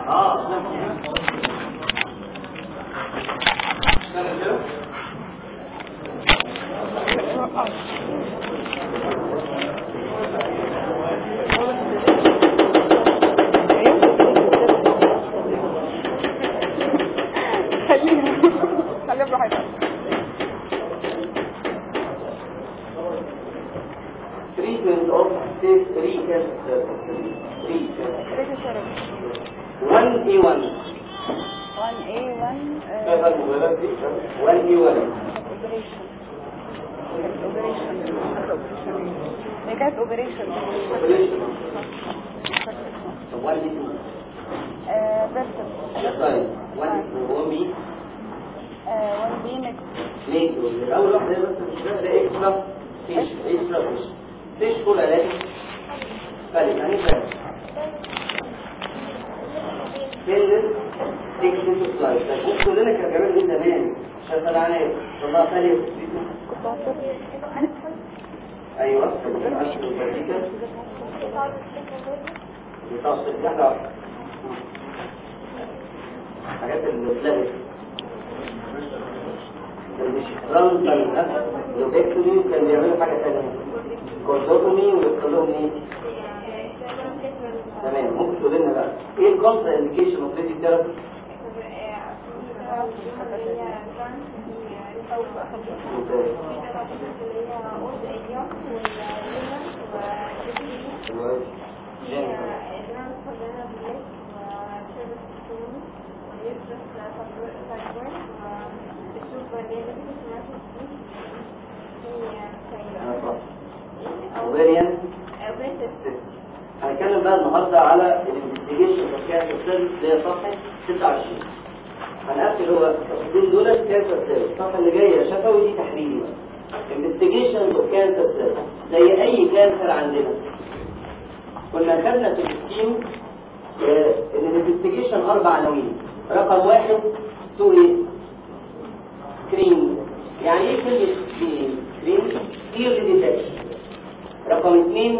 اه اشتغل كده خليها خليها براحتك treatment of stage 3 cancer 3 cancer ريدي شرب 1A1 1A1 كيف المبالغ دي 1A1 اوبريشن اوبريشن هي كانت اوبريشن طب 1A2 بيرسل طيب 1 هو مين 1 بي ميكس ليه اول واحده بس مش ده ده اكسترا فيش اكسترا فيش ستيج فول علاج طيب يعني فاهم فيلر تكنيك سلايد طيب بص كلنا كان بيعمل ايه زمان شغال عليه والله ثاني كنت هطلب ايوه عشان البريكه بتاعت احنا حاجات اللي اتلغت رمزا لوبكتومي كان بيعملوا حاجة تانية كورزوتومي ويدخلوهم ايه؟ تمام ممكن تقول لنا بقى ايه الكونتر انديكيشن اوف ريدي ثيرابي؟ اوفيريان هنتكلم بقى النهارده على الانفستيجيشن اوف كانسر سيرفيس اللي هي صفحه 29 هنقفل هو التفاصيل دول كانسر سيرفيس الصفحه اللي جايه شفوي دي تحليلي بقى انفستيجيشن اوف كانسر سيرفيس زي اي كانسر عندنا كنا خدنا في السكيم آه، ان الانفستيجيشن اربع عناوين رقم واحد تو ايه سكرين يعني ايه كلمه سكرين سكرين ايرلي ديتكشن رقم اثنين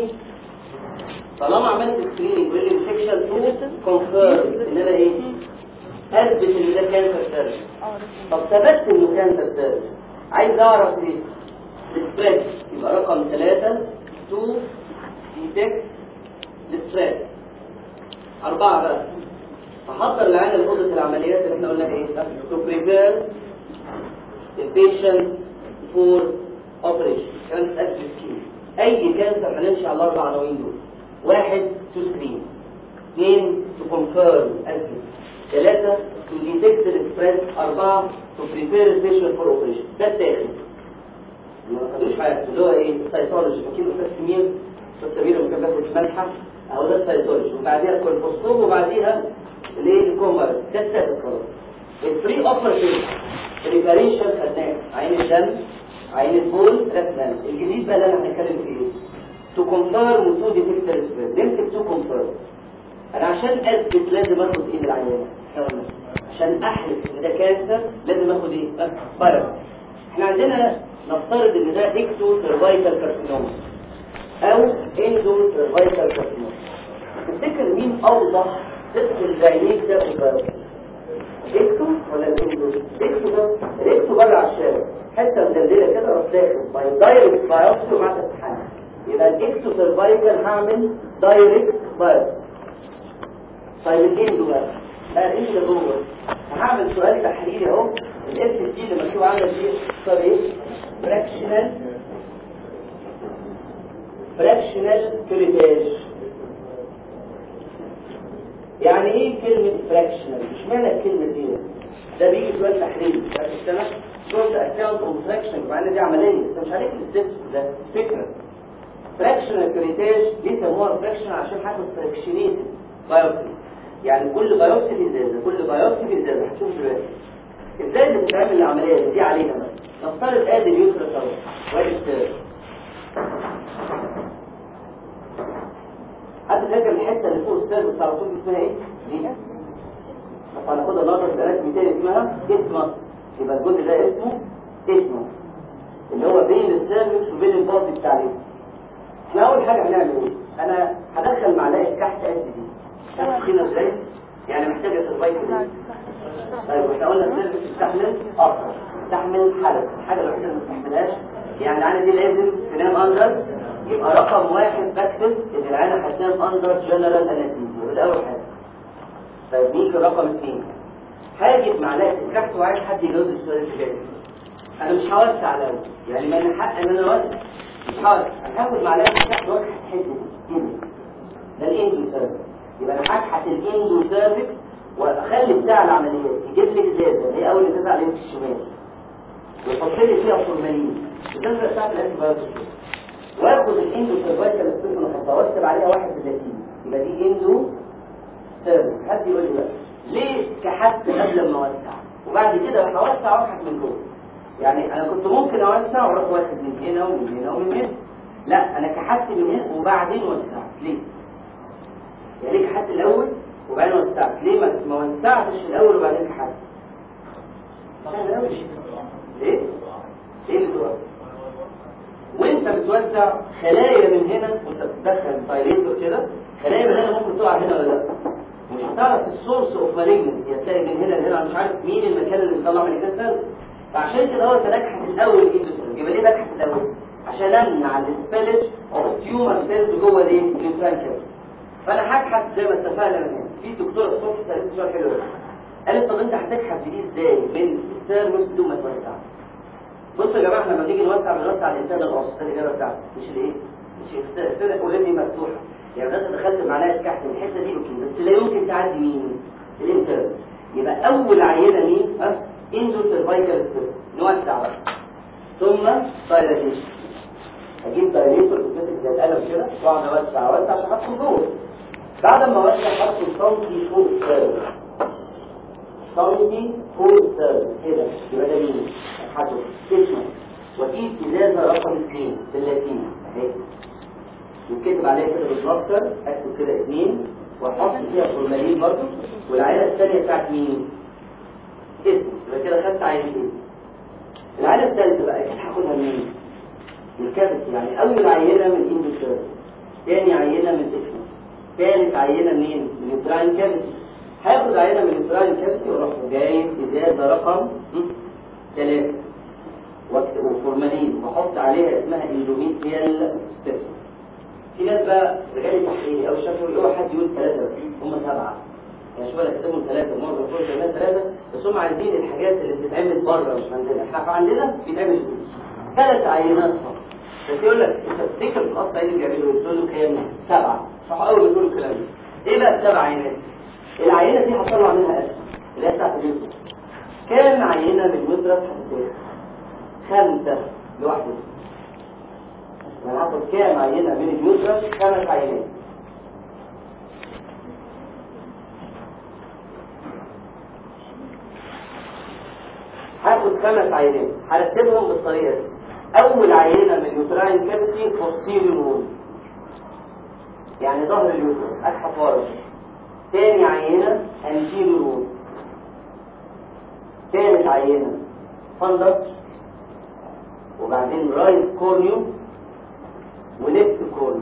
طالما عملت سكريننج بالانفكشن تو كونفيرم ان انا ايه اثبت ان ده كانسر سيرفيس طب ثبت انه كانسر سيرفيس عايز اعرف ايه السبريد يبقى رقم ثلاثة تو ديتكت السبريد أربعة بقى فحضر العين لأوضة العمليات اللي احنا قلنا ايه to prepare the patient for operation كانت أكل سكين أي كانسر هنمشي على الأربع عناوين دول واحد to screen اثنين to confirm أكل ثلاثة to detect the spread أربعة to prepare the patient for operation ده التاخد ما خدوش حاجة اللي هو ايه سيتولوجي فاكرين أستاذ سمير أستاذ سمير لما كان بياخد ملحة أهو ده السيتولوجي وبعديها الكولبوستوم وبعديها الايه الكومر ده الثالث خلاص الفري اوبرتيف بريباريشن خدناه عين الدم عين البول رسما الجديد بقى اللي انا هنتكلم فيه ايه تو كونفيرم وتو ديتكت السبريد نمسك تو كونفيرم انا عشان اثبت لازم اخد ايه العيان إحنا قلنا. عشان احلف ان ده كانسر لازم اخد ايه فيروس احنا عندنا نفترض ان ده اكتو سيرفايكال كارسينوما او اندو سيرفايكال كارسينوما تفتكر مين اوضح تدخل بعينيك ده في الفيروس اكتو ولا الاندو اكتو ده الاكتو بره على الشارع حته مدلدله كده راح داخل باي دايركت بايوبسي ومع تفتحان يبقى الاكتو سيرفايكال هعمل دايركت بايوبسي طيب الاندو بقى بقى الاندو جوه هعمل سؤال تحليلي اهو الاف سي اللي مكتوب عندك دي اختار ايه فراكشنال فراكشنال كريتاج يعني ايه كلمة فراكشنال مش معنى الكلمة دي ده بيجي سؤال تحليلي في آخر السنة شورت اكاونت اوف فراكشن مع ان دي عملية انت مش عليك الستبس ده فكرة فراكشنال كريتاج ليه سموها فراكشن عشان هاخد فراكشنيت بايوبسيز يعني كل بايوبسي في ازازة كل بايوبسي في ازازة هتشوف دلوقتي ازاي بتتعمل العملية دي علينا بقى نفترض ادي اليوترس اهو وادي السيرف حد فاكر الحته اللي فوق السيرف على طول اسمها ايه؟ دي بس هناخدها النهارده في الالات 200 اسمها اسمس يبقى الجزء ده اسمه اسمس اللي هو بين السيرفكس وبين الباطن التعليم احنا اول حاجه هنعمل ايه؟ انا هدخل معلقه كحت اس دي شايف كده ازاي؟ يعني محتاج سيرفايكال طيب احنا قلنا السيرفس تستحمل اكتر تستحمل حدث الحاجه الوحيده اللي ما تستحملهاش يعني العينه دي لازم تنام اندر يبقى رقم واحد بكتب ان العينه هتنام اندر جنرال انستيزيا ده اول حاجه طيب مين في رقم اثنين هاجي معلقه الكحت وعايز حد يجاوب السؤال اللي جاي انا مش هوسع على يعني ما انا حق ان انا اوسع مش هوسع انا هاخد معلقه الكحت واكحت حته دي ده الاندو سيرفكس يبقى انا هكحت الاندو سيرفكس واخلي بتاع العمليات يجيب لي ازازه اللي هي اول ازازه على يمين الشمال ويحط لي فيها فورمالين الازازه بتاعت الانتي بايوتيك واخد الاندو سيرفايكال ستيشن واحطها واكتب عليها واحد باللاتيني يبقى دي اندو سيرفيس حد يقول لي بقى ليه كحت قبل ما اوسع وبعد كده هوسع واضحك من جوه يعني انا كنت ممكن اوسع واروح واخد من هنا ومن هنا ومن هنا لا انا كحت من هنا وبعدين وسعت ليه يعني ليه كحت الاول وبعدين وسعت ليه ما ما وسعتش في الاول وبعدين كحت ليه ايه اللي دلوقتي وانت بتوزع خلايا من هنا وانت بتدخل دايليتور كده خلايا من هنا ممكن تقع هنا ولا لا مش هتعرف السورس اوف مالجنسي هتلاقي من هنا لهنا مش عارف مين المكان اللي بيطلع من الكسر فعشان كده هو تنجحت الاول الاندوسيل يبقى ليه نجحت الاول عشان امنع السبيلج اوف تيومر سيلز جوه الايه الانترانكل فانا هكحت زي ما اتفقنا من هنا في دكتوره الصبح سالت سؤال حلو قوي قالت طب انت هتكحت دي ازاي من السيرفس بدون ما توسع بصوا يا جماعه احنا لما نيجي نوسع بنوسع الانسان الاوسط ده الاجابه بتاعته مش الايه مش السيرفس اوريدي مفتوحه يعني ده دخلت معلقه كحت من الحته دي اوكي بس لا يمكن تعدي مين الانترن يبقى اول عينه مين ها اندو سيرفايكال ستيس نوسع بقى ثم دايلاتيشن اجيب دايليتور بتمسك زي القلم كده واقعد اوسع اوسع عشان احطه جوه بعد ما اوسع احطه سنتي فوق السيرفس سنتي فوق السيرفس كده يبقى ده مين احطه اسمه واجيب ازازه رقم اثنين باللاتيني اهي يتكتب عليها كده بالبلاستر اكتب كده اثنين واحط فيها فورمالين برضه والعينه الثانيه بتاعت مين؟ اسمس يبقى كده خدت عينتين العينه الثالثه بقى اكيد هاخدها منين؟ من الكافيتي يعني اول عينه من اندوسيرفس ثاني عينه من اسمس ثالث عينه منين؟ من البراين كافيتي هاخد عينه من البراين كافيتي واروح جايب ازازه رقم ثلاثه وفورمالين واحط عليها اسمها اندوميتريال ستيف في ناس بقى رجالي تحقيقي او شافوا يقولوا حد يقول ثلاثه بس هم سبعه يعني شويه كتبوا ثلاثه مره كل كمان ثلاثه بس هم عايزين الحاجات اللي بتتعمل بره مش عندنا احنا عندنا بيتعمل ثلاث عينات فقط بس يقول لك انت تفتكر في الاصل عايزين يعملوا تقول له كام سبعه راح اول ما يقولوا الكلام ده ايه بقى السبع عينات العينه دي هطلع منها اسم اللي هي بتاعت اليوتيوب كام عينه من مدرس هتتاخد خمسه لوحده يعني هاخد كام عينة من اليوترس خمس عينات هاخد خمس عينات هرتبهم بالطريقة دي أول عينة من اليوتراين كافيتي posterior wall يعني ظهر اليوترس أكحف ورا تاني عينة anterior wall تالت عينة فندس وبعدين رايت كورنيو وليفت كورنيو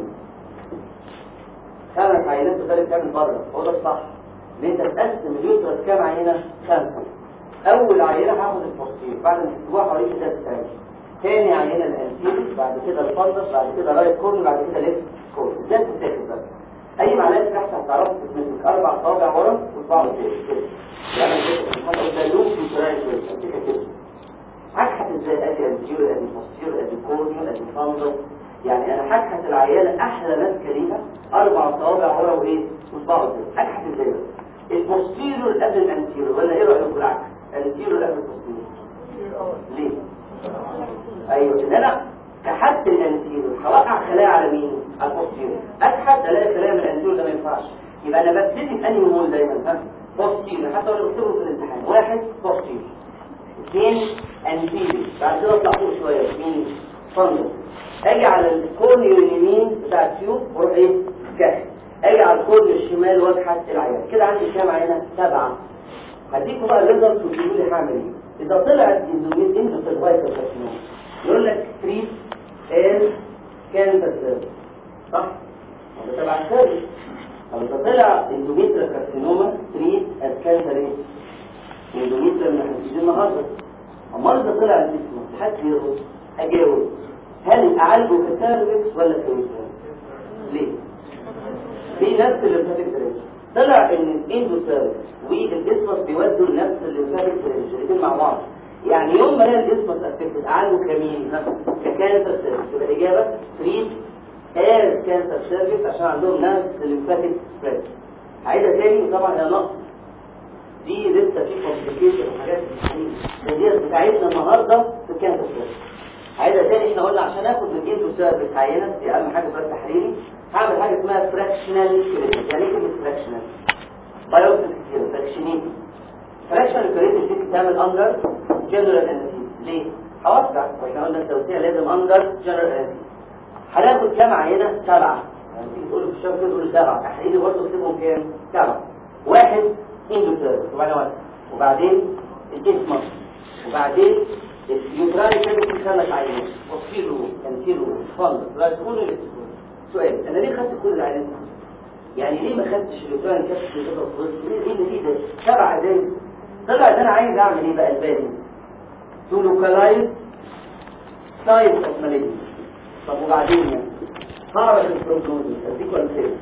خمس عينات وثالث تعمل بره هو ده الصح ان انت تقسم اليوترس كام عينه خمسه اول عينه هاخد البوستير بعد ما تكتبوها حوالي كده تتعمل تاني عينه الانسيل بعد كده الفندس بعد كده رايت كورنيو بعد كده ليفت كورنيو ازاي بتتاخد بقى اي معلقه تحت هتعرفوا تتمسك اربع صوابع ورا واربعه قدام كده يعني انا كده ده لوب في شرايين كده امسكها كده هكحت ازاي ادي انتيريور ادي بوستيريور ادي كورنيو ادي فندس يعني انا هكحت العيانه احلى ماسكه ليها اربع صوابع ورا وايه وصباع قدام هكحت ازاي بقى البوستيريور قبل الانتيريور ولا ايه رايكم بالعكس الانتيريور قبل البوستيريور ليه ايوه ان انا كحت الانتيريور هوقع خلايا على مين على البوستيريور اكحت الاقي خلايا من الانتيريور ده ما ينفعش يبقى انا ببتدي بانهي مول دايما ها بوستيريور حتى لو بكتبه في الامتحان واحد بوستيريور اثنين انتيريور بعد كده اطلع فوق شويه مين فندس اجي على الكورنيو اليمين بتاع التيوب واروح ايه كحت اجي على الكورنيو الشمال واكحت العيان كده عندي كام عينه سبعه هديكم بقى الليزر وتقولوا لي هعمل ايه اذا طلعت اندوميت اندوسيرفايكال كارسينوما يقول لك تريت از كانسر سيرفيس صح وده تبع السيرفيس طب اذا طلع اندوميتريال كارسينوما تريت از كانسر ايه؟ اندوميتريال اللي هنبتدي النهارده امال اذا طلع الاسمس حد يرد اجاوب هل اعالجه كسيرفكس ولا كانسر؟ ليه؟ في نفس الليمفاتيك درينج طلع ان الاندوسيرفكس والاسمس بيودوا لنفس الليمفاتيك درينج الاثنين مع بعض يعني يوم ما الاقي الاسمس افكتد اعالجه كمين ككانسر سيرفكس يبقى الاجابه تريد از كانسر سيرفكس عشان عندهم نفس الليمفاتيك سبريد عايزها تاني طبعا هي نقص دي لسه في كومبليكيشن وحاجات دي بتاعتنا النهارده في الكانسر سيرفكس عايزها تاني احنا قلنا عشان اخد من الاندو سيرفيس عينه دي اهم حاجه في التحريري هعمل حاجه اسمها فراكشنال كريتيك يعني ايه كلمه فراكشنال بايوبسي كده فراكشنين فراكشنال كريتيك دي بتعمل اندر جنرال انستيزيا ليه؟ هوسع واحنا قلنا التوسيع لازم اندر جنرال انستيزيا هناخد كام عينه؟ سبعه يعني تيجي تقول في الشهر كده تقول سبعه تحريري برضه اكتبهم كام؟ سبعه واحد اندو سيرفيس وبعدين واحد وبعدين الاسمس وبعدين اليوترالي كده في خمس عينات وصيله تمثيله خالص لا تكون اللي تكون سؤال انا ليه خدت كل العينات يعني ليه ما خدتش اليوترالي كده في الجزء الوسطي ليه ليه في ده سبع ازايز طلع ان انا عايز اعمل ايه بقى الباقي تو لوكالايز سايز اوف ماليجنس طب وبعدين يعني هعرف البروجنوز اديك ولا فين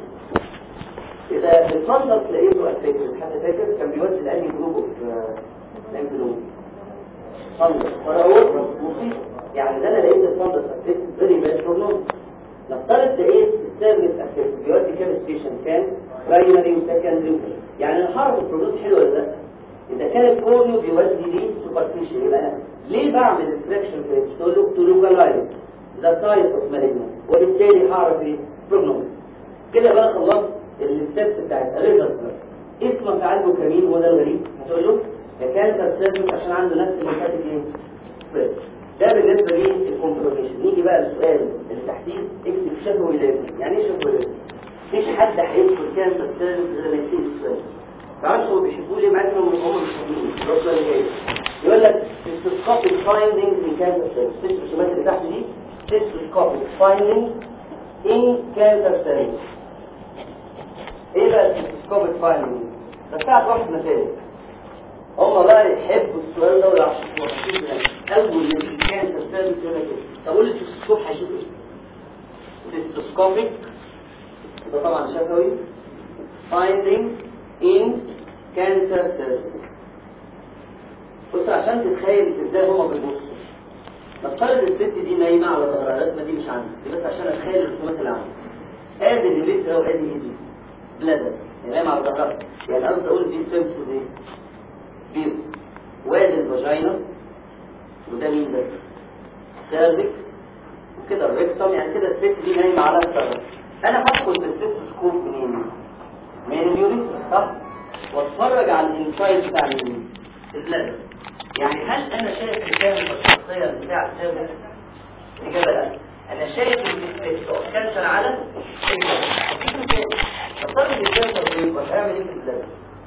اذا الفندق لقيته افكتد حد فاكر كان بيودي لاني جروب اوف لانجلوم فندق فراغور مصيبه يعني ده انا لقيت الفندق افكتد فيري باد بروجنوز نفترض لقيت السيرفيس افكتد بيودي كام ستيشن كان برايمري وسكندري يعني انا هعرف البروجنوز حلو ولا لا اذا كان الكورنيو بيودي لي سوبرفيشال يبقى انا ليه بعمل الفراكشن في تو لوكالايز ذا سايز اوف مالجنس وبالتالي هعرف ايه بروجنوز كده بقى خلصت الستبس بتاعت الريزلت اسمه تعالجه كمين هو ده الغريب هتقول له ده كانسر سيرفيس عشان عنده نفس اللي فاتت ايه سبريد. ده بالنسبه للكونفرميشن نيجي بقى للسؤال اللي تحديد اكتب شفوي لازم يعني ايه شفوي لازم مفيش حد هيدخل كانسر سيرفيس غير لما يسيب السؤال تعرفش هو بيحبوه ليه مع انهم هم مش حابين الرسمه اللي جايه يقول لك stethoscopic findings in cancer cells الرسومات اللي تحت دي stethoscopic findings in cancer cells ايه بقى الستيثوسكوبيك فايندنج بس ساعة واحد مثال هم بقى يحبوا السؤال ده ولا عشان اول اللي كان تستاذ كده كده طب قول لي الستيثوسكوب هيشوف ايه ستيثوسكوبيك ده طبعا شفوي finding in cancer cells بص عشان تتخيل ازاي هما بيبصوا نفترض الست دي نايمه على ظهرها الرسمه دي مش عندي دي بس عشان اتخيل الرسومات اللي عندي ادي الريترا وادي ايدي بلادر يعني مع الظهر يعني قصدي اقول دي سيرفس ايه بيوت وادي الفاجينا وده مين ده السيرفكس وكده الريكتوم يعني كده الست دي نايمه على الظهر انا هدخل بالستوسكوب منين من اليوريثرا صح واتفرج على الانسايد بتاع مين البلادر يعني هل انا شايف الكاميرا الشخصيه بتاع السيرفكس الاجابه لا انا شايف الافكت كانسر على افترض الكانسر بيبقى هيعمل ايه في البلاد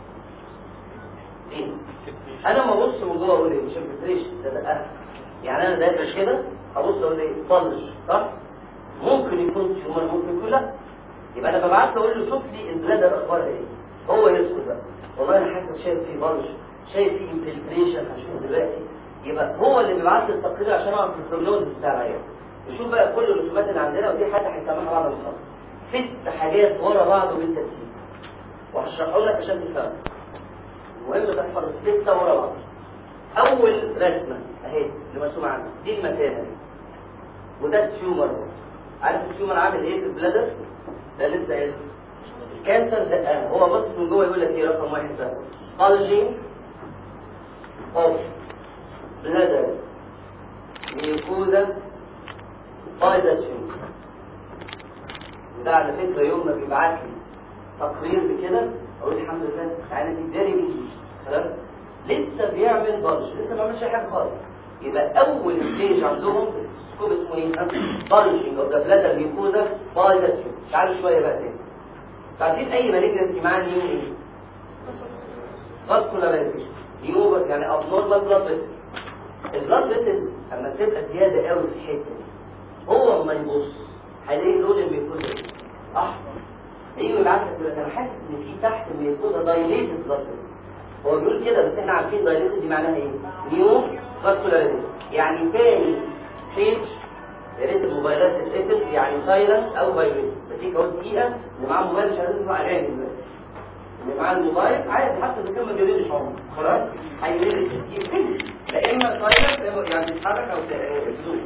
ايه انا ما ابص من جوه اقول ايه مش الفلتريشن ده لا يعني انا داخل كده ابص اقول ايه طلش صح ممكن يكون تيومر ممكن يكون لا يبقى انا ببعت له اقول له شوف لي البلادر اخبارها ايه هو يدخل بقى والله انا حاسس شايف فيه بلش شايف فيه انفلتريشن هشوفه دلوقتي يبقى هو اللي بيبعت لي التقرير عشان اعرف البروجنوز بتاع العيان نشوف بقى كل الرسومات اللي عندنا ودي حاجه هنسمعها بعد ما نخلص ست حاجات ورا بعض بالترتيب وهشرحه لك عشان تفهم المهم تحفظ الستة ورا بعض أول رسمة أهي اللي مرسومة عندك دي المثانة دي وده التيومر عارف التيومر عامل إيه في البلادر؟ ده لسه قايل الكانسر ده هو بص من جوه يقول لك إيه رقم واحد ده bulging of bladder mucosa by the tumor وده على فكرة يوم ما بيبعت لي تقرير بكده اقول الحمد لله يعني دي داري بيه خلاص لسه بيعمل بلج لسه ما عملش اي حاجه خالص يبقى اول ستيج عندهم سكوب اسمه ايه بلجنج اوف ذا بلادر ميكوزا باي ذا تعالوا شويه بقى تاني عارفين اي مالجنسي معاه نيو ايه فاسكولاريزيشن نيو يعني ابنورمال بلاد فيسلز البلاد فيسلز اما تبقى زياده قوي في الحته دي هو اما يبص هيلاقي لون الميكوزا احمر ايوه يبعت لك انا حاسس ان في تحت الميكوزا دايليتد بلاد فيسلز هو بيقول كده بس احنا عارفين دايليتد دي معناها ايه نيو فاسكولاريتي يعني تاني ستيج يا ريت الموبايلات تتقفل يعني سايلنت او فايبريت بديك اهو دقيقه اللي معاه موبايل مش عايز يسمع اغاني دلوقتي اللي معاه الموبايل عادي حتى اذا كان ما بيريدش عمره خلاص هيريد يقفل لا اما سايلنت يعني يتحرك او تزوق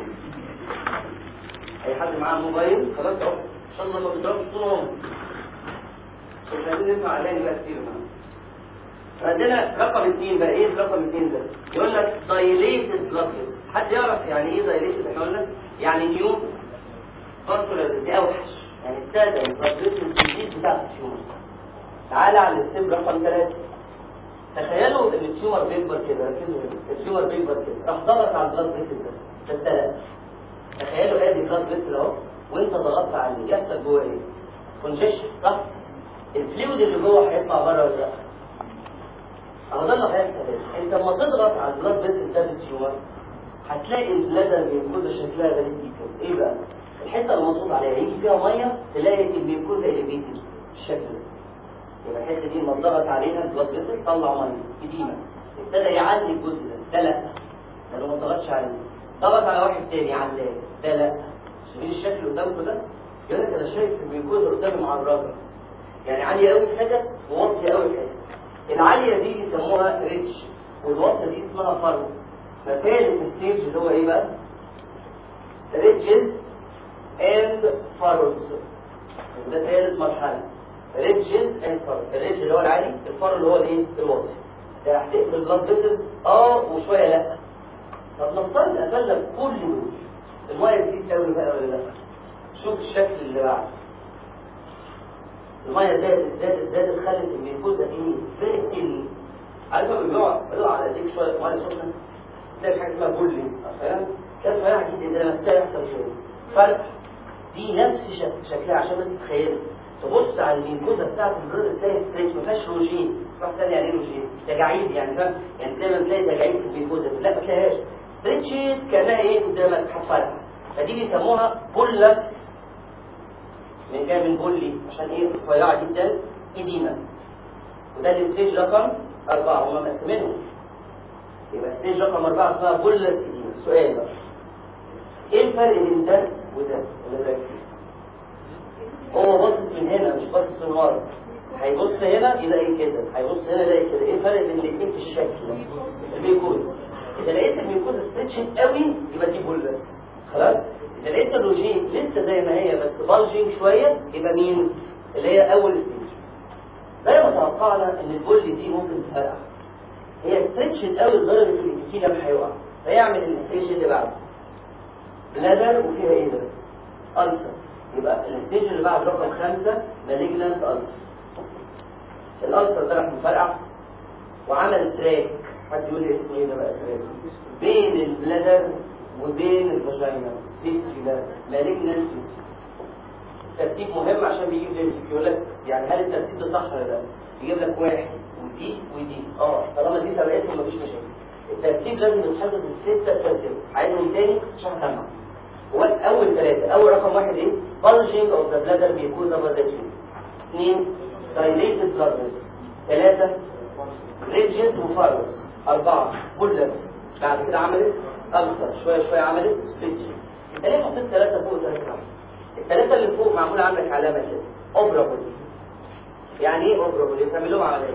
اي حد معاه موبايل خلاص اهو ان شاء الله ما بيضربش طول عمره مش عايزين نسمع اغاني بقى كتير معاه عندنا رقم اثنين بقى ايه رقم اثنين ده يقول لك dilated blood vessel حد يعرف يعني ايه dilated احنا قلنا يعني نيو فاسكولار دي اوحش يعني ابتدى البلاد فيسل الجديد بتاع التيومر تعالى على الستيب رقم ثلاثة تخيلوا ان التيومر بيكبر كده ركزوا هنا. التيومر بيكبر كده راح ضغط على البلاد فيسل ده ده الثلاثة تخيلوا ادي البلاد فيسل اهو وانت ضغطت عليه يحصل جوه ايه؟ كونجيشن صح؟ الفلويد اللي جوه هيطلع بره ولا لا؟ اهو ده اللي هيحصل انت لما تضغط على البلاد فيسل ده بالتيومر هتلاقي البلادر بيكون شكلها غريب جدا ايه بقى الحته اللي مضغوط عليها يجي فيها ميه تلاقي ان بيكون اليفيتد بالشكل ده يبقى الحته دي لما ضغط عليها البلاد فيسل طلع ميه قديمه ابتدى يعلي الجزء ده ده لا ده لو ما ضغطش عليه ضغط على واحد تاني علاه ده لا شايفين الشكل قدامكم ده يقول لك انا شايف الجلوكوز قدامي معرضه يعني عاليه قوي في حته وواطيه قوي في حته العاليه دي بيسموها ريتش والواطيه دي اسمها فرو فثالث ستيج اللي هو ايه بقى؟ ريتشز اند فاروز ده ثالث مرحله ريتشز اند فاروز الريتش اللي هو العالي الفارو اللي هو الايه؟ الواطي ده هتقفل البلاد فيسلز اه وشويه لا طب نفترض قفلنا كل دول الميه تزيد قوي بقى ولا لا؟ شوف الشكل اللي بعده الميه زادت زادت زادت خلت الميكوزا ايه؟ زي الكلي عارف لما بيقع بيقع على ايديك شويه ميه سخنه تلاقي حاجه اسمها بولي فاهم؟ كان فاهم اكيد اذا نفسها يحصل شيء فرق دي نفس شك- شكلها عشان بس تتخيل تبص على الميكوزا بتاعت البرد تلاقي ستريتش ما فيهاش روجين اسمها تاني يعني ايه روجين؟ تجاعيد يعني فاهم؟ يعني دايما تلاقي تجاعيد في الميكوزا لا ما تلاقيهاش ستريتشز كانها ايه قدامك هتفرق فدي بيسموها بولكس من جاي من بولي عشان ايه رفيعه جدا قديمه وده الستيج رقم أربعة هم مقسمينهم يبقى ستيج رقم أربعة اسمها بولة قديمة السؤال بقى ايه الفرق بين ده وده ولا ده هو باصص من هنا مش باصص من ورا هيبص هنا يلاقي كده هيبص هنا يلاقي كده ايه الفرق بين الاثنين في الشكل الميكوز اذا لقيت الميكوز ستريتشنج قوي يبقى دي بولس خلاص اذا لقيت الروجين لسه زي ما هي بس بالجينج شويه يبقى مين اللي هي اول ستيج زي ما توقعنا ان البول دي ممكن تفرقع هي ستريتشد قوي لدرجه ان الكيلة هيقع فيعمل الستيج اللي بعده بلادر وفيها ايه ده؟ ألسر يبقى الستيج اللي بعد رقم خمسة مالجنانت ألسر الألسر ده راح مفرقع وعمل تراك حد يقول لي اسمه ايه ده بقى تراك بين البلادر وبين الفاجينا فيستيولا مالجنانت فيستيولا ترتيب مهم عشان بيجيب لي يقول لك يعني هل الترتيب ده صح ولا لا؟ يجيب لك واحد ودي ودي اه طالما دي سبقتهم مفيش مشاكل الترتيب لازم يتحفظ الستة ترتيب عايزهم تاني عشان هجمع هو اول ثلاثة اول رقم واحد ايه؟ bulging of the bladder mucosa of the tube اثنين dilated blood vessels ثلاثة rigid وفارس أربعة bullets بعد كده عملت ألسر شوية شوية عملت فيسيو انت ليه حطيت ثلاثة فوق ثلاثة تحت؟ الثلاثة اللي فوق معمول عندك علامة كده اوبرابل يعني ايه اوبرابل؟ يتعمل لهم عملية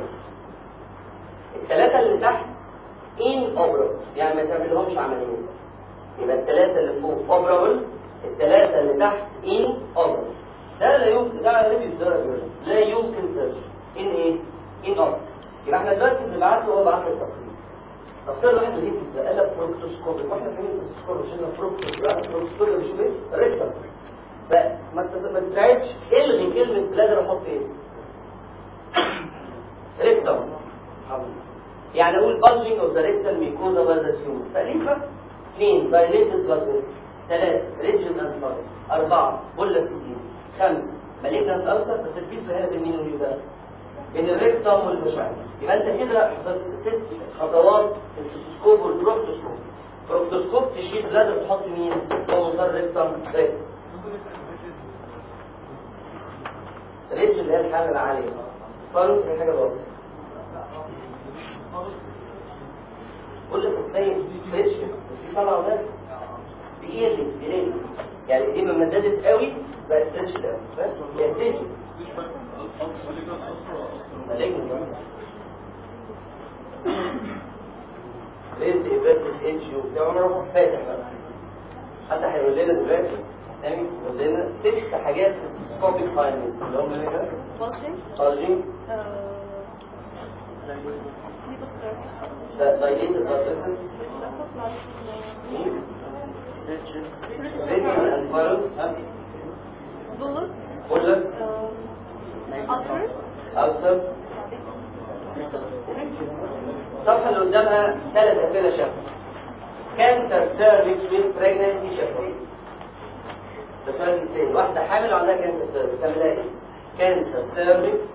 الثلاثة اللي تحت ان اوبرابل يعني ما يتعمل لهمش عملية يبقى الثلاثة اللي فوق اوبرابل الثلاثة اللي تحت ان اوبرابل ده لا يمكن ده على ريبيس ده لا يمكن سيرش ان ايه؟ ان اوبرابل يبقى احنا دلوقتي بنبعت له هو بعت التقرير تفسير واحد جديد ده قال لك بروكتوسكوب واحنا فاهمين السكوب مش انه بروكتوسكوب بروكتوسكوب مش ايه؟ ريكتر فما ما تتعبش الغي كلمة بلادر وحط ايه ريكتم يعني اقول bulging of the rectal mucosa by the tumor تأليفة اثنين dilated blood vessels ثلاثة rigid and fast أربعة بولة ستين خمسة malignant ulcer بس الفيس هنا بين مين ومين بقى؟ بين الريكتم والفشعين يبقى انت كده حفظت ست خطوات الستوسكوب والبروكتوسكوب بروكتوسكوب تشيل بلادر تحط مين؟ هو منظر ريكتم ريكتم الريتش اللي هي الحالة العالية فارس هي حاجة بسيطة كل تلاقي ستريتش في طلعه بس دي اللي دي يعني دي لما زادت قوي بقى ستريتش قوي بس هي ستريتش مالجنت ليه ايفيرتد اتش يو ده انا اروح فاتح بقى حتى هيقول لنا دلوقتي تاني يقول لنا ست حاجات في السكوبيك فاينلز اللي هم ايه بقى؟ Bulging. خارجين Uh, dilated blood vessels Vision and Furrows, ها؟ bullets. bullets, Uh, ulcers. ulcer الصفحة اللي قدامها ثلاث أسئلة شفوي كانسر سيرفكس with pregnancy شفوي ده سؤال مثالي واحدة حامل وعندها كانسر سيرفكس تعملها ايه؟ كانسر سيرفكس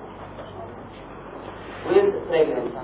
with pregnancy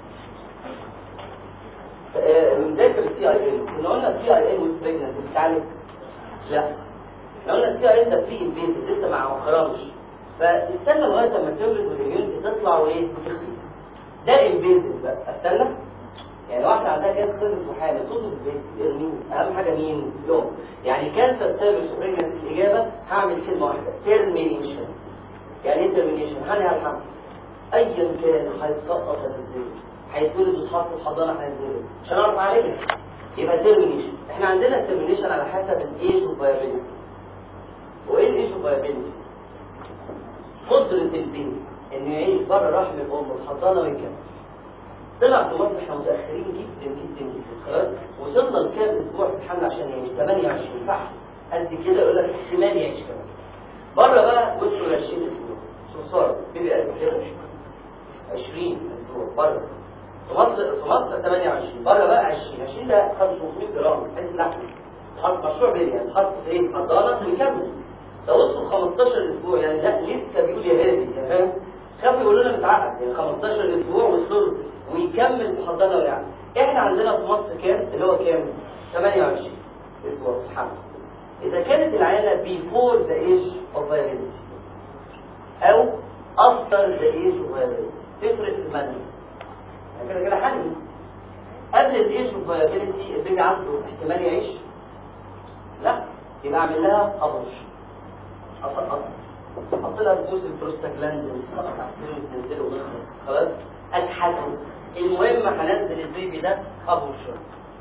آه، من ذاكر السي اي ال كنا قلنا السي اي ال with pregnancy بتتعالج؟ لا احنا قلنا السي اي ال ده فري انفيزيف لسه ما خرجش فاستنى لغايه اما تولد والهيومن تطلع وايه؟ وتختفي ده انفيزيف بقى استنى يعني واحدة عندها كانسر سيرفكس وحامل تطلب مين؟ أهم حاجة مين؟ الأم يعني كانسر سيرفكس وبريجنسي الإجابة هعمل كلمة واحدة تيرمينيشن يعني إيه تيرمينيشن؟ هنهي الحمل أيا كان هيتسقط ازاي هيتولد ويتحط في الحضانة هيتولد عشان أعرف أعالجها يبقى تيرمينيشن إحنا عندنا التيرمينيشن على حسب الإيج والفايبيلتي وإيه الإيج والفايبيلتي؟ قدرة البنت إنه يعيش بره رحم الأم والحضانة ويكمل طلع في مصر احنا متاخرين جدا جدا جدا خلاص وصلنا لكام اسبوع في الحمل عشان يعيش 28 فحم قد كده يقول لك احتمال يعيش كمان بره بقى وصلوا ل 20 اسبوع صرصار بيبي قد كده 20 اسبوع بره في مصر في مصر 28 بره بقى 20 20 ده 500 جرام حته لحم حط مشروع بيبي يعني حط في ايه حضانه ويكمل ده وصلوا 15 اسبوع يعني ده لسه بيقول يا هادي يا فاهم خافوا يقولوا لنا متعقد يعني 15 اسبوع وصلوا ويكمل في حضانه ويعمل احنا عندنا في مصر كام اللي هو كام 28 اسبوع في الحمل اذا كانت العيانه before the age of viability او after the age of viability تفرق في المنهج يعني كده كده حمل قبل الايج اوف viability البيبي عنده احتمال يعيش لا يبقى اعمل لها ابورشن اسقط احط لها تبوس البروستاجلاندين تسقط احسن وتنزله ونخلص خلاص اكحته المهم هنزل البيبي ده ابورشن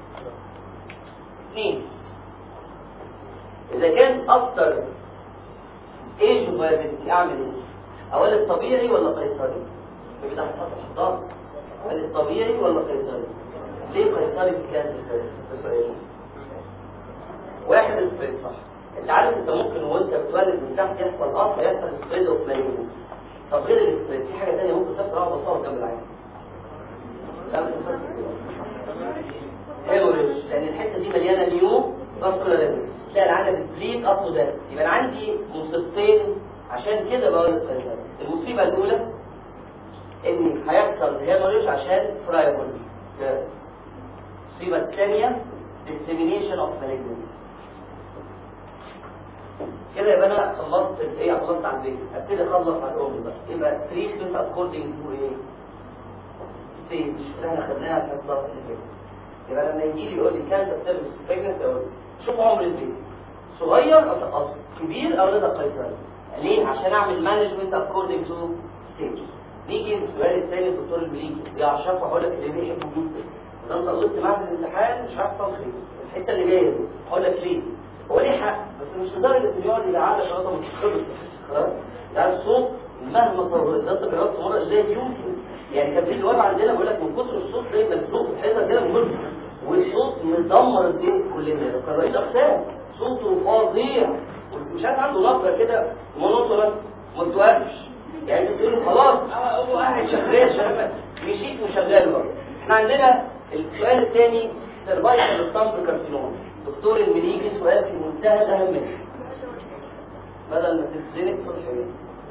اثنين اذا كان اكتر ايج اوف viability اعمل ايه؟ اولد طبيعي ولا قيصري؟ البيبي ده هيتحط في حضانه هل طبيعي ولا قيصري؟ ليه قيصري في كانسر ده سؤال واحد سبريد صح انت عارف انت ممكن وانت بتولد من تحت يحصل قطع يحصل سبريد اوف مالينس طب غير السبريد في حاجه ثانيه ممكن تحصل اقعد اصور جنب العين هيموريج لان الحته دي مليانه نيو فاسكولار تلاقي العينه بتبليد اب تو ده يبقى انا عندي مصيبتين عشان كده بقول القيصري المصيبه الاولى ان هيحصل هيموريج عشان فرايبل سيرفيس المصيبه الثانيه dissemination of malignancy كده يبقى انا خلصت ايه خلصت على البيت ابتدي اخلص على الام بقى يبقى تريتمنت اكوردنج تو ايه ستيج اللي احنا خدناها في الحصه اللي فاتت يبقى لما يجي لي يقول لي كان سيرفيس بريجنسي اقول له شوف عمر البيت صغير او أو كبير او لدى قيصري ليه عشان اعمل مانجمنت اكوردنج تو ستيج نيجي السؤال الثاني الدكتور المليكي بيعشقه هقول لك اللي بيحبه جدا ده انت قلت معاه في الامتحان مش هيحصل خير الحته اللي جايه دي هقول لك ليه هو ليه حق بس مش لدرجه ان يقعد يزعل شرطه متخبط خلاص ده الصوت مهما صورت ده انت جربت مره لا يمكن يعني كان في الوضع عندنا بيقول لك من كتر الصوت زي مسلوق في حته كده من والصوت مدمر الدنيا كلنا كان رئيس اقسام صوته فظيع مش عارف عنده نبره كده مونوتونس ما بتوقفش يعني انت تقول خلاص هو قاعد شغال شغال مشيت وشغال بقى احنا عندنا السؤال الثاني سيرفايكال ستامب كارسينوما دكتور المليجي سؤال في منتهى الأهمية بدل ما تتزنق في الحاجات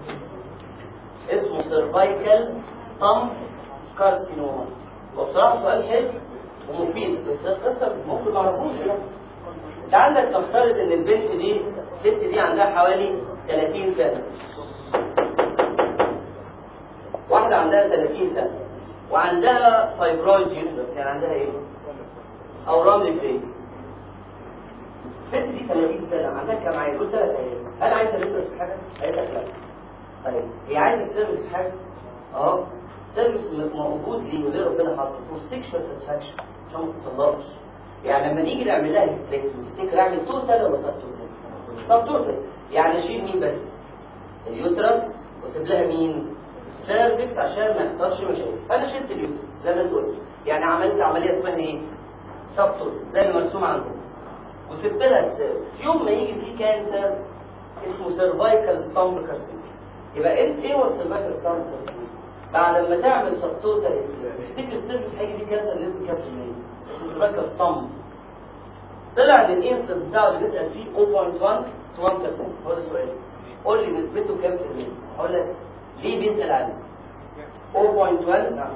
اسمه سيرفايكال ستامب كارسينوما وبصراحة سؤال حلو ومفيد بس القصة ممكن ما اعرفوش يعني انت عندك نفترض ان البنت دي الست دي عندها حوالي 30 سنة واحدة عندها 30 سنة وعندها فايبرويد يوترس يعني عندها ايه اورام للفريق الست دي 30 سنه عندها كام عيل قول ثلاث عيال هل عايزه تدرس في حاجه قالت لك لا طيب هي عايزه سيرفيس في حاجه اه سيرفيس موجود ليه وليه ربنا حاطه فور سيكشوال ساتسفاكشن عشان ما تطلقش يعني لما نيجي نعمل لها هيستريكتومي تفتكر اعمل توتال ولا سب توتال؟ سب توتال يعني اشيل مين بس؟ اليوترس واسيب لها مين؟ سيرفيس عشان ما يحصلش مشاكل فانا شلت اليوترس زي ما انت قلت يعني عملت عمليه اسمها ايه؟ سب توتال زي المرسوم عندكم وسبت لها السيرفيس يوم ما يجي فيه كانسر اسمه سيرفايكال ستامب كارسينوما يبقى ايه ايه هو السيرفايكال ستامب كارسينوما؟ بعد ما تعمل سب توتال تفتكر السيرفيس هيجي فيه كانسر نسبه كام في المية؟ اسمه سيرفايكال ستامب طلع ان الانسنس بتاعه اللي بيسال فيه 0.1 to 1% هو ده السؤال قول لي نسبته كام في المية؟ هقول لك ليه بيسال عنه؟ 0.1 نعم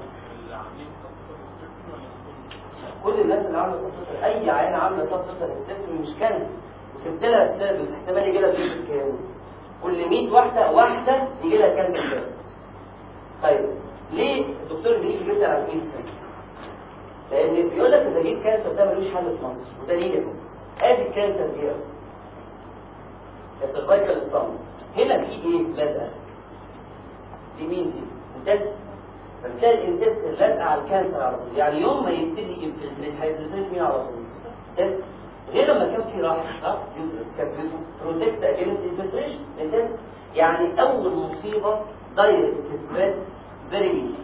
كل الناس اللي عامله سبتوتال اي عينه عامله سبتوتال استثني مش كان وسبت لها سيرفيس احتمال يجي لها بنسبه كام؟ كل 100 واحده واحده يجي لها كام سيرفيس طيب ليه الدكتور بيجي بيسال عن الانسنس؟ لان بيقول لك اذا جيت كانسر ده ملوش حل في مصر وده ليه يا ادي الكانسر دي السيرفايكال ستام هنا في ايه لازقه دي مين دي انتست فبتلاقي الانتست لازقه على الكانسر على طول يعني يوم ما يبتدي ينفلتريت هينفلتريت مين على طول انتست غير لما كان في راحه صح يوترس كان بروتكت اجينست انفلتريشن انتست يعني اول مصيبه دايركت سبريد فيري ايزي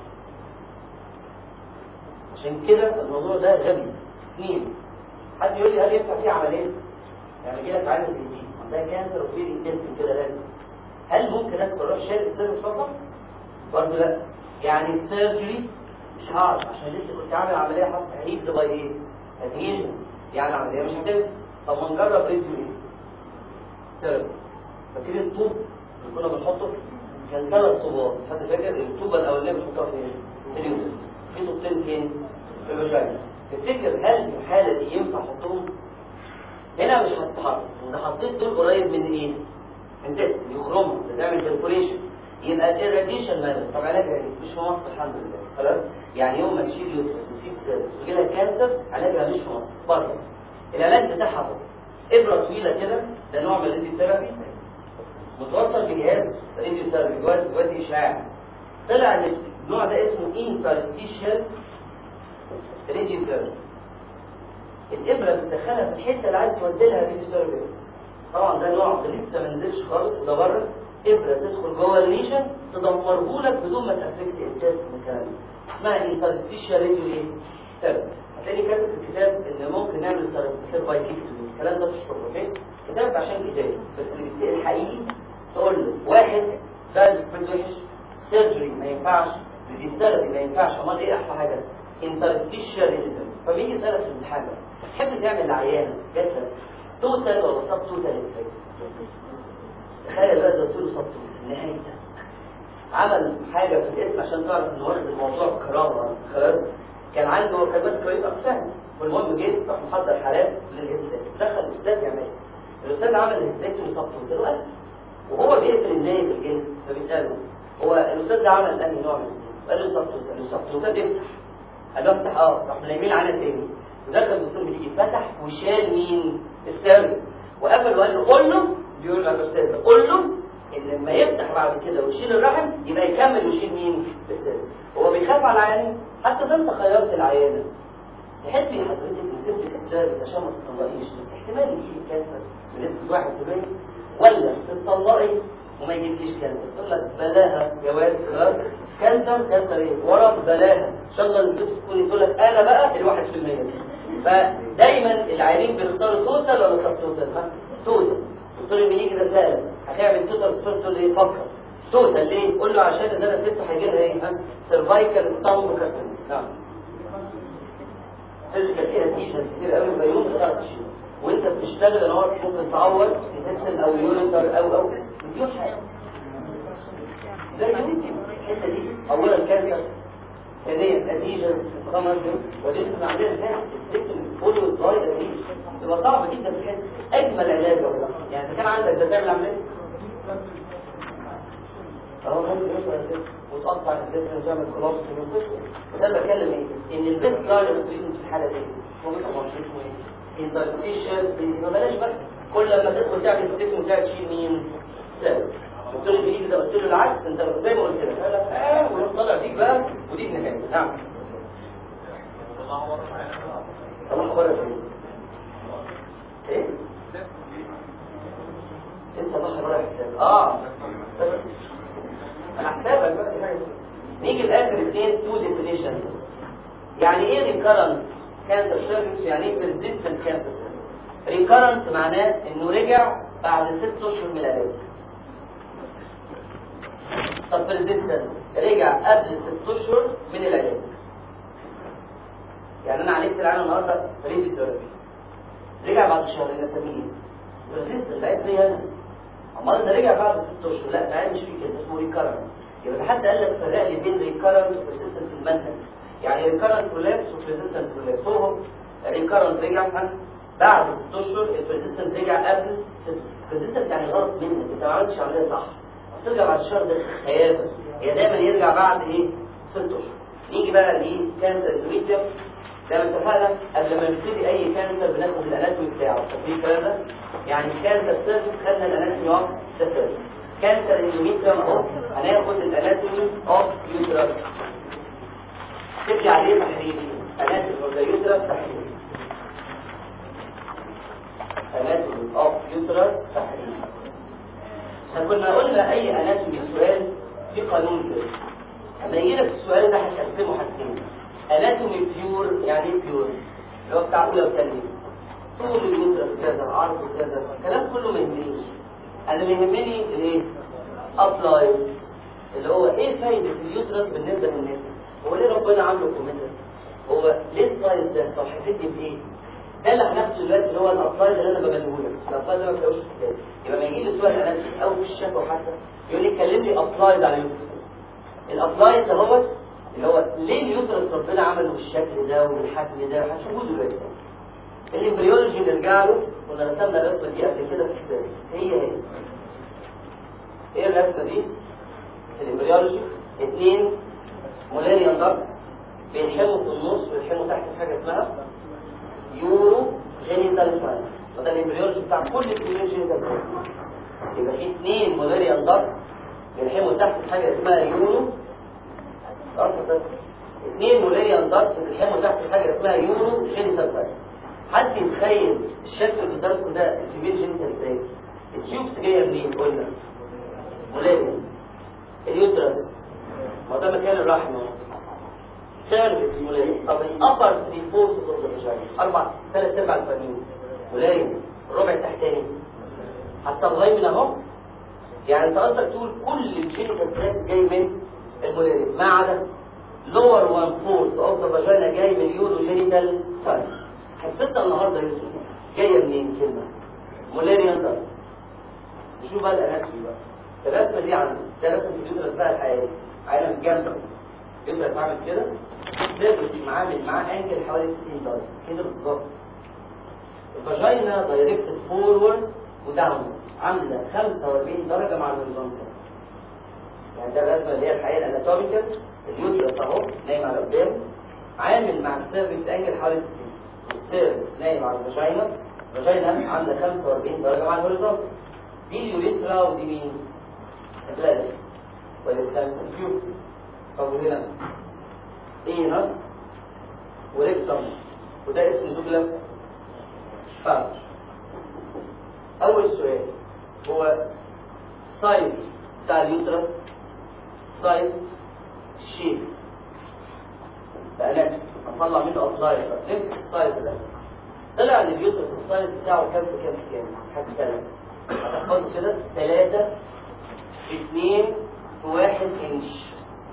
عشان كده الموضوع ده غبي اثنين حد يقول لي هل ينفع فيه عمليه يعني يجي لك عينه زي دي عندها كانسر وفي انتنسن كده لازم هل ممكن ادخل اروح شايل السيرفس فقط برضه لا يعني السيرجري مش هعرف عشان لسه كنت عامل عمليه حط عيد باي ايه ادهيشنز يعني العمليه مش هتنفع طب ما نجرب راديو ايه ثيرابي فاكرين الطوب اللي كنا بنحطه كان ثلاث طوبات حد فاكر الطوبه الاولانيه بنحطها فين في اليوترس في طوبتين فين في الفاجينا تفتكر هل في الحاله دي ينفع احطهم هنا مش هتتحرك انت حطيت دول قريب من ايه من ده يخرمها بتعمل كالكوليشن يبقى الراديشن مالك طب علاجها ايه مش في مصر الحمد لله خلاص يعني يوم ما تشيل يوترس وتسيب سيرفس ويجي لها كانسر علاجها مش في مصر بره العلاج بتاعها هو ابره طويله كده ده نوع من الراديو ثيرابي متوصل بجهاز راديو ثيرابي جهاز جهاز اشعاع طلع ان النوع ده اسمه انترستيشال راديو ثيرابي الابره بتدخلها في الحته اللي عايز تودي لها راديو ثيرابي طبعا ده نوع لسه ما نزلش خالص وده بره ابره تدخل جوه الليشن تدمره لك بدون ما تافكت التست من الكلام ده اسمها انترستيشال راديو ايه؟ ثيرابي هتلاقي كاتب في الكتاب ان ممكن نعمل سيرفايكيكتومي الكلام ده مش شغل اوكي؟ كتاب عشان كتاب بس اللي بيتسال حقيقي تقول له واحد ده سبريد وحش سيرجري ما ينفعش ريديوثيرابي ما ينفعش امال ايه احلى حاجه؟ انترستيشال راديو فبيجي يسالك في الامتحان بقى تحب تعمل لعيان جات لك توتال ولا سب توتال افكت تخيل بقى ده قلت له سب توتال نهايتها عمل حاجه في الاسم عشان تعرف ان واخد الموضوع بكرامه خلاص كان عنده كان بس كويس اقسام والمهم جه راح محضر حالات للهستات دخل الاستاذ يعمل الاستاذ عمل الهستات وسب توتال وقال وهو بيقفل النايم في الجلد فبيساله هو الاستاذ ده عمل انهي نوع من السن قال له سب توتال سب توتال يفتح قال له افتح اه راح منيمين على تاني ودخل الدكتور بيجي فتح وشال مين السيرفيس وقفل وقال له قول له بيقول له الاستاذ قول له ان لما يفتح بعد كده ويشيل الرحم يبقى يكمل ويشيل مين السيرفيس هو بيخاف على العيان حتى ده انت خيرت العيانه تحبي حضرتك مسكت السيرفيس عشان ما تطلقيش بس احتمال يجيلك كانسر بنسبه واحد في المية ولا تطلقي وما يجيلكيش كانسر تقول لك بلاها يا واد خلاص كانسر كانسر ايه ورم بلاها ان شاء الله البنت تكون تقول لك انا بقى الواحد في المية فدايما العيانين بيختاروا توتال ولا سب توتال ها توتال الدكتور اللي بيجي ده سأل هتعمل توتال سبيرت تقول ايه فكر توتال ليه قول له عشان ان انا سبته هيجي لها ايه ها سيرفايكال ستامب كاسن نعم فيزيكال فيها تيشن كتير قوي في يوم تقدر تشيله وانت بتشتغل ان هو ممكن تعور تنسل او يوريتر او او مليون حاجه ده الحته دي اولا كانسر ثانيا اديجن خمس ودي احنا عندنا هنا السيكتوم فولو دراي اديجن تبقى صعبه جدا في كده اجمل علاج والله يعني اذا كان عندك ده تعمل عمليه اهو ممكن يوصل وتقطع الجسم وتعمل كولابس وقصه بس انا بتكلم ايه؟ ان البيست لاين اوف تريتمنت في الحاله دي هو طبعا اسمه ايه؟ انترفيشن ما بلاش بقى كل لما تدخل تعمل ستيك وتلاقي تشيل مين؟ سبب قلت له بايدي ده قلت له العكس انت زي ما قلت لك قال لك اه ويروح طالع فيك بقى ودي النهايه نعم الله بره فين؟ ايه؟ انت بحر بره حساب اه انا حسابك بقى دي حاجة. نيجي لاخر اثنين تو ديفينيشن يعني ايه ريكارنت كانسر سيرفيس يعني ايه بيرزيستنت كانسر ريكارنت معناه انه رجع بعد ست اشهر من العلاج طب بيرزيستنت رجع قبل ست اشهر من العلاج يعني انا عالجت العيان النهارده ريدي ثيرابي رجع بعد شهر نسميه بيرزيستنت لقيت لي انا امال ده رجع بعد ست اشهر لا ده مش في كده اسمه ريكارنت يبقى حد قال لك فرق لي بين ريكارنت وبيرزيستنت في المنهج يعني ريكارنت ريلابس وبيرزيستنت ريلابس هو ريكارنت رجع بعد ست اشهر البيرزيستنت رجع قبل ست البيرزيستنت يعني غلط منك انت ما عملتش عمليه صح بس ترجع بعد الشهر ده خيابه هي دايما يرجع بعد ايه ست اشهر نيجي بقى لايه كانسر اندوميتريوم زي ما اتفقنا قبل ما نبتدي اي كانسر بناخد الاناتومي بتاعه تفكير الكلام ده يعني كانسر سيرفيس خدنا الاناتومي اوف ذا سيرفيس كانسر اندوميتريوم اهو هناخد الاناتومي اوف يوترس تبقي عليه تحريري اناتومي اوف ذا يوترس تحريري اناتومي اوف يوترس تحريري احنا كنا قلنا اي اناتومي سؤال في قانون كده لما يجي لك السؤال ده هتقسمه حاجتين اناتومي بيور يعني ايه بيور اللي هو بتاع اولى وثانيه طول اليوترس كذا عرضه كذا الكلام كله ما يهمنيش انا اللي يهمني الايه ابلاي اللي هو ايه فايده اليوترس بالنسبه للناس هو ليه ربنا عامله كومنت هو ليه السايز ده طب هتدي بايه ده اللي هناخده دلوقتي اللي هو الابلاي اللي انا ببنيه لك الابلاي ده ما بتلاقوش في الكتاب يبقى ما يجي لي سؤال اناليسيس او في الشفا حتى يقول لي كلم لي ابلايد على اليوترس الابلايد ده هو اللي هو ليه اليوترس ربنا عمله بالشكل ده والحجم ده هتشوفوه دلوقتي الامبريولوجي نرجع له كنا رسمنا الرسمه دي قبل كده في السيرفيس هي هي ايه الرسمه دي في الامبريولوجي اثنين مولاريان داكتس بيلحموا في النص ويلحموا تحت في حاجه اسمها يورو جينيتال ساينس وده الامبريولوجي بتاع كل الكليه جينيتال يبقى في اثنين مولاريان داكتس بيلحموا تحت في حاجه اسمها يورو اثنين مولاريان داكتس بيلحموا تحت في حاجه اسمها يورو جينيتال ساينس حد يتخيل الشكل اللي قدامكم ده الكبير جينيتال ازاي التيوبس جايه منين قلنا مولاريان اليوترس ما ده مكان الرحم اهو سيرفكس مولاريان طب الابر 3 فورس اوف ذا فاجينا اربع ثلاث ارباع الفمين مولاريان الربع التحتاني حتى لغايه من اهو يعني انت قصدك تقول كل الجينيتال تراك جاي من المولاريان ما عدا لور 1 فورس اوف ذا فاجينا جاي من اليورو جينيتال ساينس حسيتها النهارده يوترس جايه منين كلمه مولاريان دارت نشوف بقى الاناتومي بقى الرسمه دي عندي ده رسمه اليوترس بقى الحقيقي عينه من الجنب يوترس عامل كده ليفرج معامل معاه انجل حوالي 90 درجه كده بالظبط الفاجينا دايركتد فورورد وداون عامله 45 درجه مع الهوريزونتال يعني ده الرسمه اللي هي الحقيقه الاناتوميكال اليوترس اهو نايم على قدام عامل مع السيرفيس انجل حوالي 90 السيرفس نايم على الفاجينا الفاجينا عامله 45 درجه مع الهوريزونتال دي اليوريثرا ودي مين؟ البلادر والستامس الفيوز طب هنا ايه نص وريكتم وده اسمه دوجلاس فاوش اول سؤال هو سايز بتاع اليوترس سايز شيب بقى اطلع منه ابلاير نفس السايز ده طلع ان اليوترس السايز بتاعه كام في كام في كام هتسألك هتحفظه كده 3 في 2 في 1 انش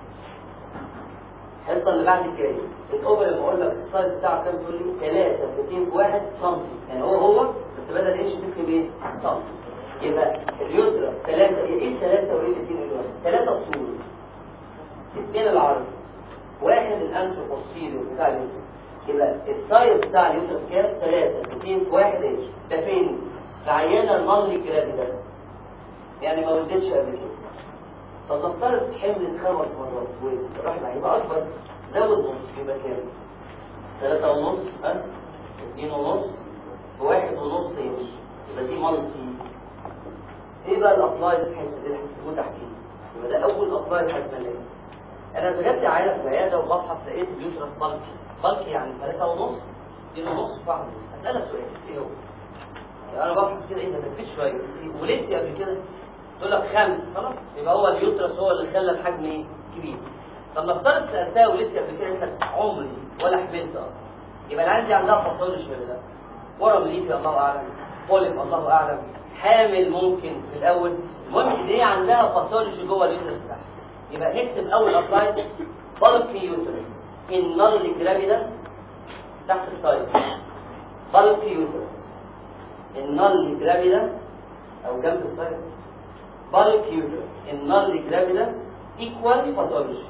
الحصه اللي بعد الجايه الاوفر لما اقول لك السايز بتاعه كام تقول لي 3 في 2 في 1 سم يعني هو هو بس بدل انش تكتب ايه سم يبقى اليوترس 3 ايه 3 وايه 2 وايه 3 اصول 2 العرض واحد الانف بوستيريور بتاع اليوترس يبقى السايز بتاع اليوترس كام 3 2 في 1 انش ده فين العيانه المالي جرافي ده يعني ما ولدتش قبل كده طب نفترض حمل خمس مرات والراحل هيبقى اكبر زود نص يبقى كام؟ ثلاثة ونص ها؟ اتنين ونص بواحد ونص انش يبقى دي مالتي ايه بقى الابلاي في الحته دي اللي هتكتبوه تحتيه؟ يبقى ده اول ابلاي هتملاه انا بجد عينه في العياده وبفحص لقيت اليوترس بالكي بالكي يعني ثلاثة ونص اتنين ونص واحد ونص اسالها سؤال ايه هو؟ يعني انا بفحص كده ايه ده تفكير شويه ولدتي قبل كده تقول لك خمس خلاص يبقى هو اليوترس هو اللي خلى الحجم ايه كبير طب نفترض سالتها ولدتي قبل كده انت عمري ولا حملت اصلا يبقى العيال دي عندها باثولوجي ولا لا ورم ليفي الله اعلم بوليب الله اعلم حامل ممكن في الاول المهم ان هي عندها باثولوجي جوه اليوترس بتاعها يبقى نكتب اول ابلايد بالكي يوترس ان نون جرافيدا تحت السايد بالكي يوترس النال جرافيدا او جنب السايد بالك يوترس النال جرافيدا ايكوال باثولوجي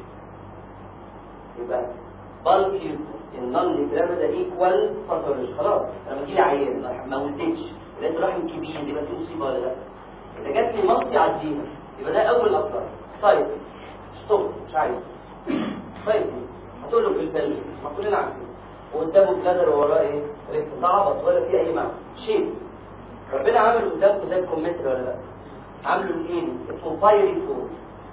يبقى بالك يوترس النال جرافيدا ايكوال باثولوجي خلاص انا بجيلي عيان ما ولدتش لقيت رحم كبير يبقى في مصيبه ولا لا اذا جات لي مالتي عديها يبقى ده اول ابلاي سايد ستوب مش عايز سايد هتقول له في البلس ما كلنا عارفين وقدامه بلادر ووراه ايه ريكت ده عبط ولا في اي معنى شيء ربنا عامل قدامكم ده الكومنتري ولا لا عامله الايه اسمه بايري فور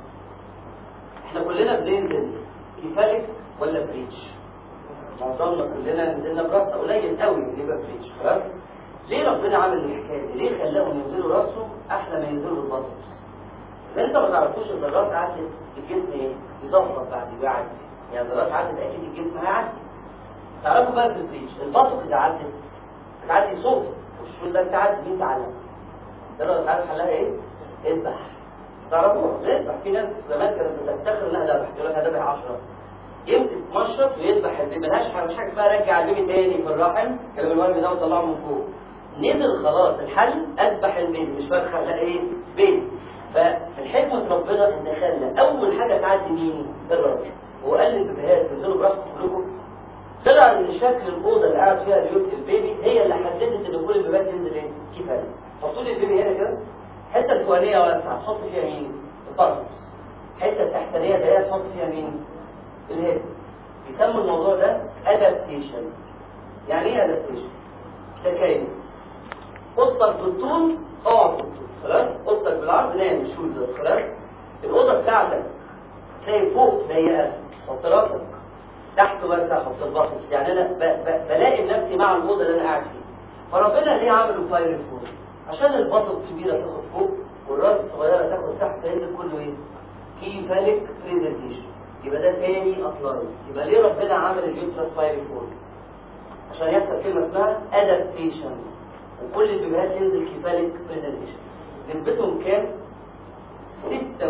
احنا كلنا بننزل كفايه ولا بريتش معظمنا كلنا نزلنا براسنا قليل قوي اللي يبقى بريتش خلاص ليه ربنا عامل الحكايه دي ليه خلاهم ينزلوا راسهم احلى ما ينزلوا البطن ده انت ما تعرفوش الذرات عدت الجسم ايه يظبط بعد ويعدي يعني الذرات عدت اكيد الجسم هيعدي تعرفوا بقى في البريتش البطن اذا عدت بتعدي صوت والشول ده بتعدي مين تعلم ده لو عارف حلها ايه اذبح تعرفوها اذبح في ناس زمان كانت بتفتخر انها ذبح تقول لك هذبح 10 يمسك مشرط ويذبح البيبي ملهاش حاجه مش حاجه اسمها رجع البيبي تاني في الرحم كلام الورم ده وطلعه من فوق نزل خلاص الحل اذبح البيبي مش فرخه لا ايه بيبي فالحكمه ربنا ان خلى اول حاجه تعدي مين الراس هو قال للبيبيهات تنزلوا براسكم كلكم طلع ان شكل الاوضه اللي قاعد فيها اليوت البيبي هي اللي حددت ان كل البيبيات تنزل ايه كفايه حطوا لي البيبي هنا كده الحته الفوقانيه واسعه تحط فيها مين الطرف الحته التحتانيه ضيقه تحط فيها مين الهيد يسموا الموضوع ده ادابتيشن يعني ايه ادابتيشن تكيف اوضتك بالطول اقعد بالطول خلاص اوضتك بالعرض نام الشول ده خلاص الاوضه بتاعتك تلاقي فوق ضيقه حط راسك تحت واسع حط البطن يعني انا ب... ب... بلاقي نفسي مع الاوضه اللي انا قاعد فيها فربنا ليه عملوا فاير فوق عشان البطن الكبيره تاخد فوق والراس الصغيره تاخد تحت فينزل كله ايه كيفاليك بريزنتيشن يبقى ده تاني اطلال يبقى ليه ربنا عمل اليوترس فاير فوق عشان يحصل كلمه اسمها ادابتيشن وكل البيبيهات ينزل كيفاليك بريزنتيشن نسبتهم كام 96%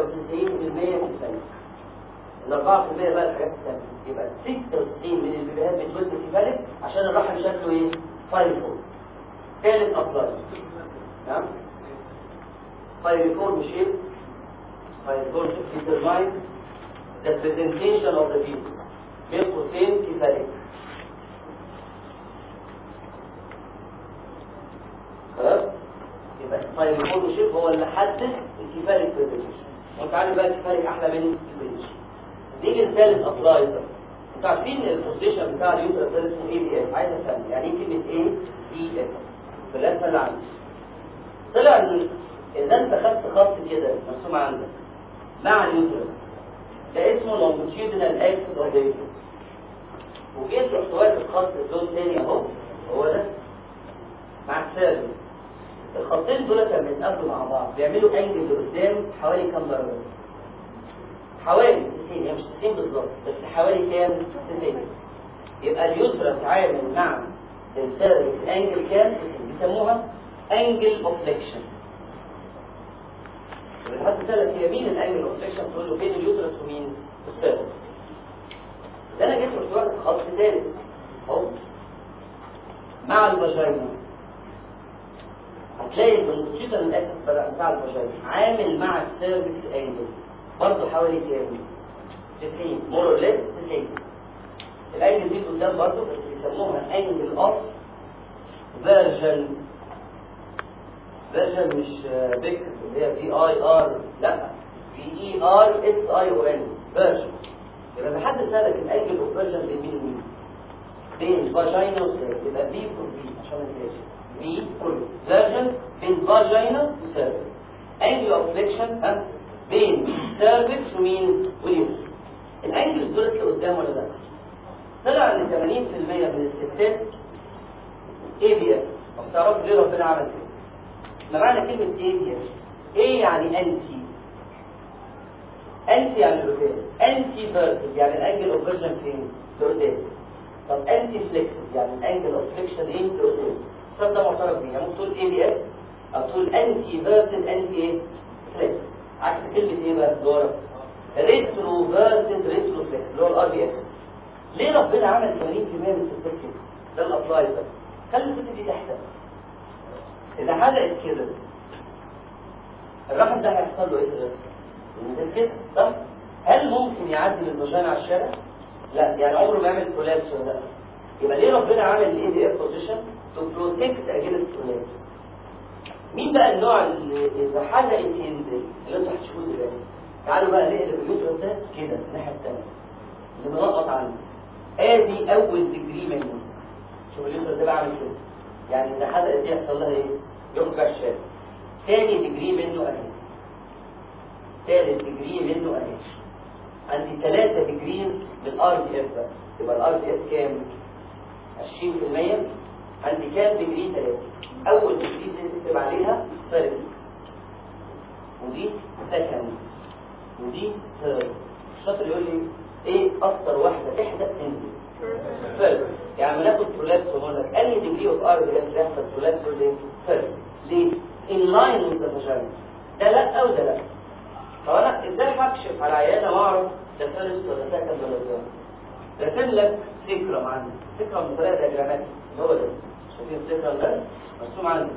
كيفاليك ال 4% بقى الحاجات الثانيه يبقى 96 من البيبيهات بتولد كيفاليك عشان الرحم شكله ايه فاير فوق ثالث اطلال نعم فاير فوق مش ايه فاير فوق determine the presentation of the fetus بين قوسين كفاية خلاص يبقى طيب الفورم شيب هو اللي حدد الكفاية بريزنتيشن وانت عارف بقى الكفاية احلى من البريزنتيشن نيجي لثالث ابلاي انتوا عارفين البوزيشن بتاع اليوتر ده اسمه اي بي اف عايز افهم يعني ايه كلمه ايه بي اف بالنسبه اللي عندي طلع ان اذا انت خدت خط كده مرسوم عندك مع اليوترس ده اسمه longitudinal axis of the uterus وجيت رحت واقف الخط اللون تاني اهو هو ده مع السيرفس الخطين دول لما يتقابلوا مع بعض بيعملوا انجل لقدام حوالي كام درجه؟ حوالي 90 هي مش 90 بالظبط بس حوالي كام؟ 90 يبقى اليوترس عامل مع السيرفس انجل كام؟ 90 بيسموها انجل اوف فليكشن لحد ثلاث هي مين الانجل اوف فليكشن تقول له بين اليوترس ومين السيرفس ده انا جيت رحت واخد خط ثالث اهو مع الفاجينا هتلاقي البنوتيتا للاسف بتاع الفاجينا عامل مع السيرفكس انجل برضه حوالي كام 90 مور اور ليس 90 الانجل دي قدام برضه بس بيسموها انجل اوف فيرجن فيرجن مش بيك اللي هي في اي ار لا في اي ار اس اي او ان فيرجن يبقى بحدد لك الانجل اوف فيرجن بين مين ومين بين فاجينا وسيرفس يبقى بي فور بي عشان ما ننساش بي فور فيرجن بين فاجينا وسيرفس انجل اوف فليكشن ها بين سيرفكس ومين ويوس الانجلز دول اللي قدام ولا لا طلع ان 80% من الستات اي بي اف تعرفوا ليه ربنا عمل كده ما معنى كلمه اي بي اف ايه يعني انتي انتي يعني روتين انتي فيرتيك يعني الانجل اوف فيرجن فين روتين طب انتي فليكسد يعني الانجل اوف فليكشن ايه روتين الصف ده معترف بيه يعني ممكن تقول اي بي اف او تقول انتي فيرتيك انتي ايه فليكسد عكس كلمه ايه بقى دورة ريترو فيرتيك ريترو فليكس اللي هو الار بي اف ليه ربنا عمل 80% من الستات كده ده الابلاي ده خلي الست دي تحت اذا حلقت كده الرقم ده هيحصل له ايه في الرسم ده كده صح هل ممكن يعدي من الفاجينا على الشارع لا يعني عمره ما يعمل كولابس ولا لا يبقى ليه ربنا عمل الاي دي اف بوزيشن تو بروتكت اجينست كولابس مين بقى النوع اللي اذا حلقت ينزل اللي انتوا هتشوفوه دلوقتي تعالوا بقى نقلب اليوترس ده كده الناحيه الثانيه اللي منقط عنه ادي اول ديجري منه شوف اليوترس ده بعمل كده يعني اذا حلقت دي يحصل لها ايه يخرج على الشارع تاني ديجري منه اهي ثالث ديجري منه اهي عندي ثلاثة ديجريز بالار دي اف بقى يبقى الار دي اف كام 20% عندي كام ديجري ثلاثة اول ديجري تكتب عليها فيرست ودي سكند ودي ثيرد الشاطر يقول لي ايه اكتر واحدة تحدث تنزل فيرست يعني لما ناخد برولابس ونقول لك انهي ديجري اوف ار دي اف يحصل برولابس ولا فيرست ليه؟ in line with the vagina ده لا وده لا طب انا ازاي هكشف على عيانه واعرف ده فيرست ولا سكند ولا ثيرد رسم لك سكرم عندي سكرم بطريقه دياجراماتيك اللي هو ده شايفين السكرم ده مرسوم عندي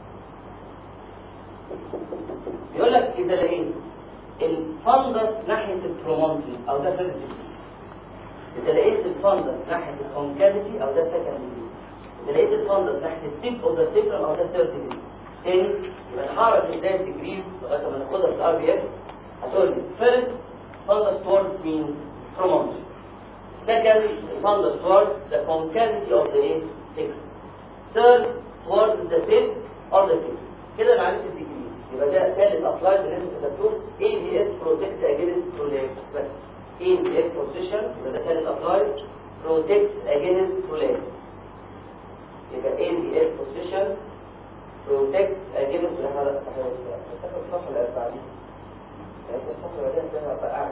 بيقول لك اذا لقيت الفندس ناحيه البرومونتري او ده فيرست اذا لقيت الفندس ناحيه الكونكافيتي او ده سكند اذا لقيت الفندس ناحيه التيب او ده سكرم او ده ثيرد ديجري تاني يبقى نحرك ازاي الديجريز لغايه ما ناخدها في الار بي اف هتقول لي first fundus towards mean promontory second fundus towards the concavity of the six third towards the tip of the tip كده معرفة الديجريز يبقى ده ثالث ابلاي اللي انت كتبتوه اي بي اس بروتكت اجينست prolapse بس اي بي اس بوزيشن يبقى ده ثالث ابلاي بروتكت اجينست prolapse يبقى اي بي اس بوزيشن بروتكت اجينست هذا الصفحه اللي بعديها لازم الصفحة بعدين تبقى بقى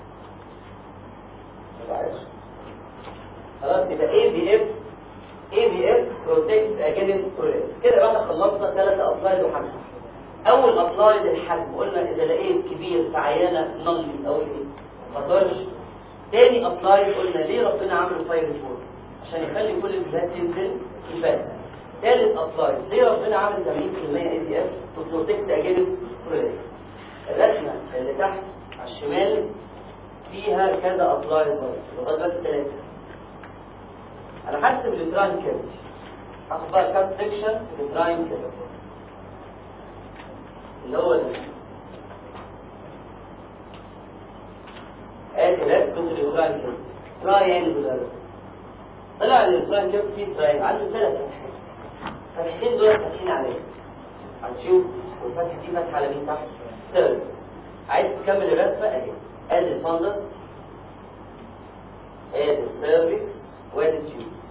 خلاص يبقى اي بي اف اي بي اف بروتكت اجينست كولابس كده بقى خلصنا ثلاثة ابلايد وحسن اول ابلايد الحجم قلنا اذا لقيت كبير في عيانه نلي او ايه ما طرش تاني ابلايد قلنا ليه ربنا عامل فاير فور عشان يخلي كل الجهات تنزل يبات ثالث ابلايد ليه ربنا عامل 80% اي بي اف تو بروتكت اجينست كولابس الرسمة اللي تحت على الشمال فيها كذا أطلال لغاية بس ثلاثة أنا حاسس بالتراين كيرف هاخد بقى كات سيكشن بالتراين كيرف اللي هو ده ادي رسمة التراين كيرف تراينجولار طلع ان التراين كيرف فيه تراين عنده ثلاث فتحات فتحتين دول فاتحين عليه هتشوف والفتحة دي فاتحة على مين تحت سيرفس عايز تكمل الرسمة اهي ادي الفندس ادي السيرفكس وادي التيوبس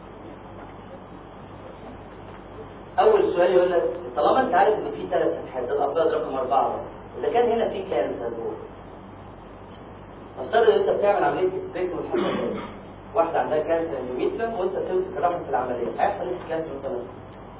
اول سؤال يقول لك طالما انت عارف ان في ثلاث فتحات ده الابيض رقم اربعه اذا كان هنا في كانسر جوه نفترض ان انت بتعمل عمليه ستريك والحاجات واحده عندها كانسر اندوميتريوم وانت تمسك الرحم في العمليه هيحصل ايه في الكانسر وانت ماسكه؟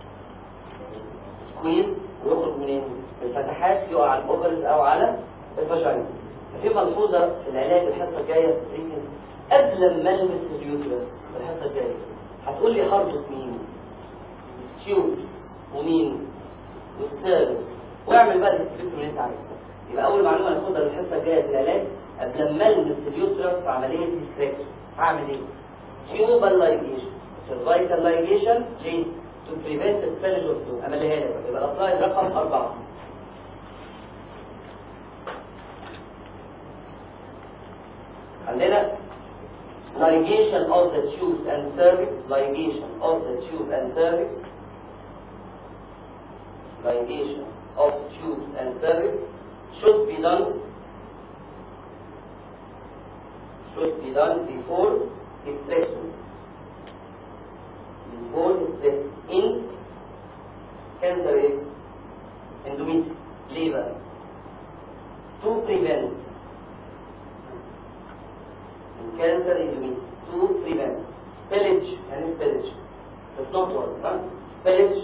سكويز ويخرج منين؟ الفتحات يقع على الاوفرز او على الفاجينا في ملحوظه في العلاج الحصه الجايه قبل ما المس اليوترس الحصه الجايه هتقول لي هربط مين تيوبس ومين والسيرفس واعمل بقى التكليف اللي انت عايزه يبقى اول معلومه ناخدها الحصه الجايه في العلاج قبل ما المس اليوترس في عمليه ديستراكشن هعمل ايه تيوبال لايجيشن سيرفايكال لايجيشن ليه to prevent the spillage of fluid أمليها لك يبقى الأبلايد رقم أربعة ligation of the tube and cervix ligation of the tube and cervix ligation of tubes and cervix should be done should be done before hysterectomy before hysterectomy in cancer is endometrium liver to prevent in cancer endometrium to prevent spillage and spillage does not work huh? spillage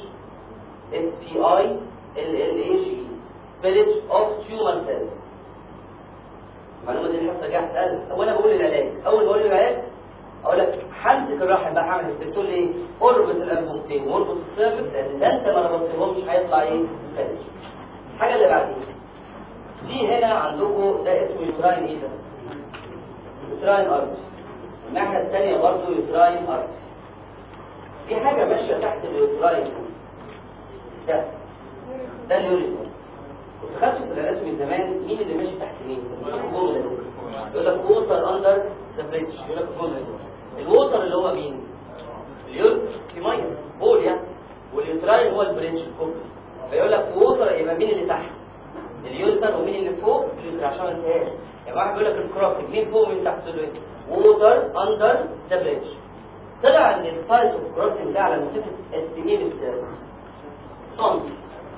S-P-I-L-L-A-G spillage of tumor cells المعلومة دي الحصة جاية هتسأل هو أنا بقول العلاج أول ما أقول العلاج أقول لك همسك الرحم بقى هعمل إيه؟ بتقول لي إيه؟ اربط الأنبوبتين واربط السيرفكس لأن ده أنت ما ربطتهمش هيطلع إيه؟ سبيلج الحاجة اللي بعدين دي هنا عندكم ده اسمه يوتراين إيه ده؟ يوتراين أرض الناحية الثانية برضه يوتراين أرض في حاجة ماشية تحت اليوتراين ده ده اليوريثم كنت خدت في الاناتومي زمان مين اللي ماشي تحت مين؟ الجمله دي يقول لك ووتر اندر ذا بريدج يقول لك الجمله دي الووتر اللي هو مين؟ اليور في ميه بول يعني واليوتراين هو البريدج الكوبري فيقول لك ووتر يبقى مين اللي تحت؟ اليوتر ومين اللي فوق؟ اليوتر عشان ما انتهاش يعني واحد بيقول لك الكروسنج مين فوق ومين تحت؟ تقول له ايه؟ ووتر اندر ذا بريدج طلع ان السايز اوف كروسنج ده على مسافه استيميل السيرفس سنتي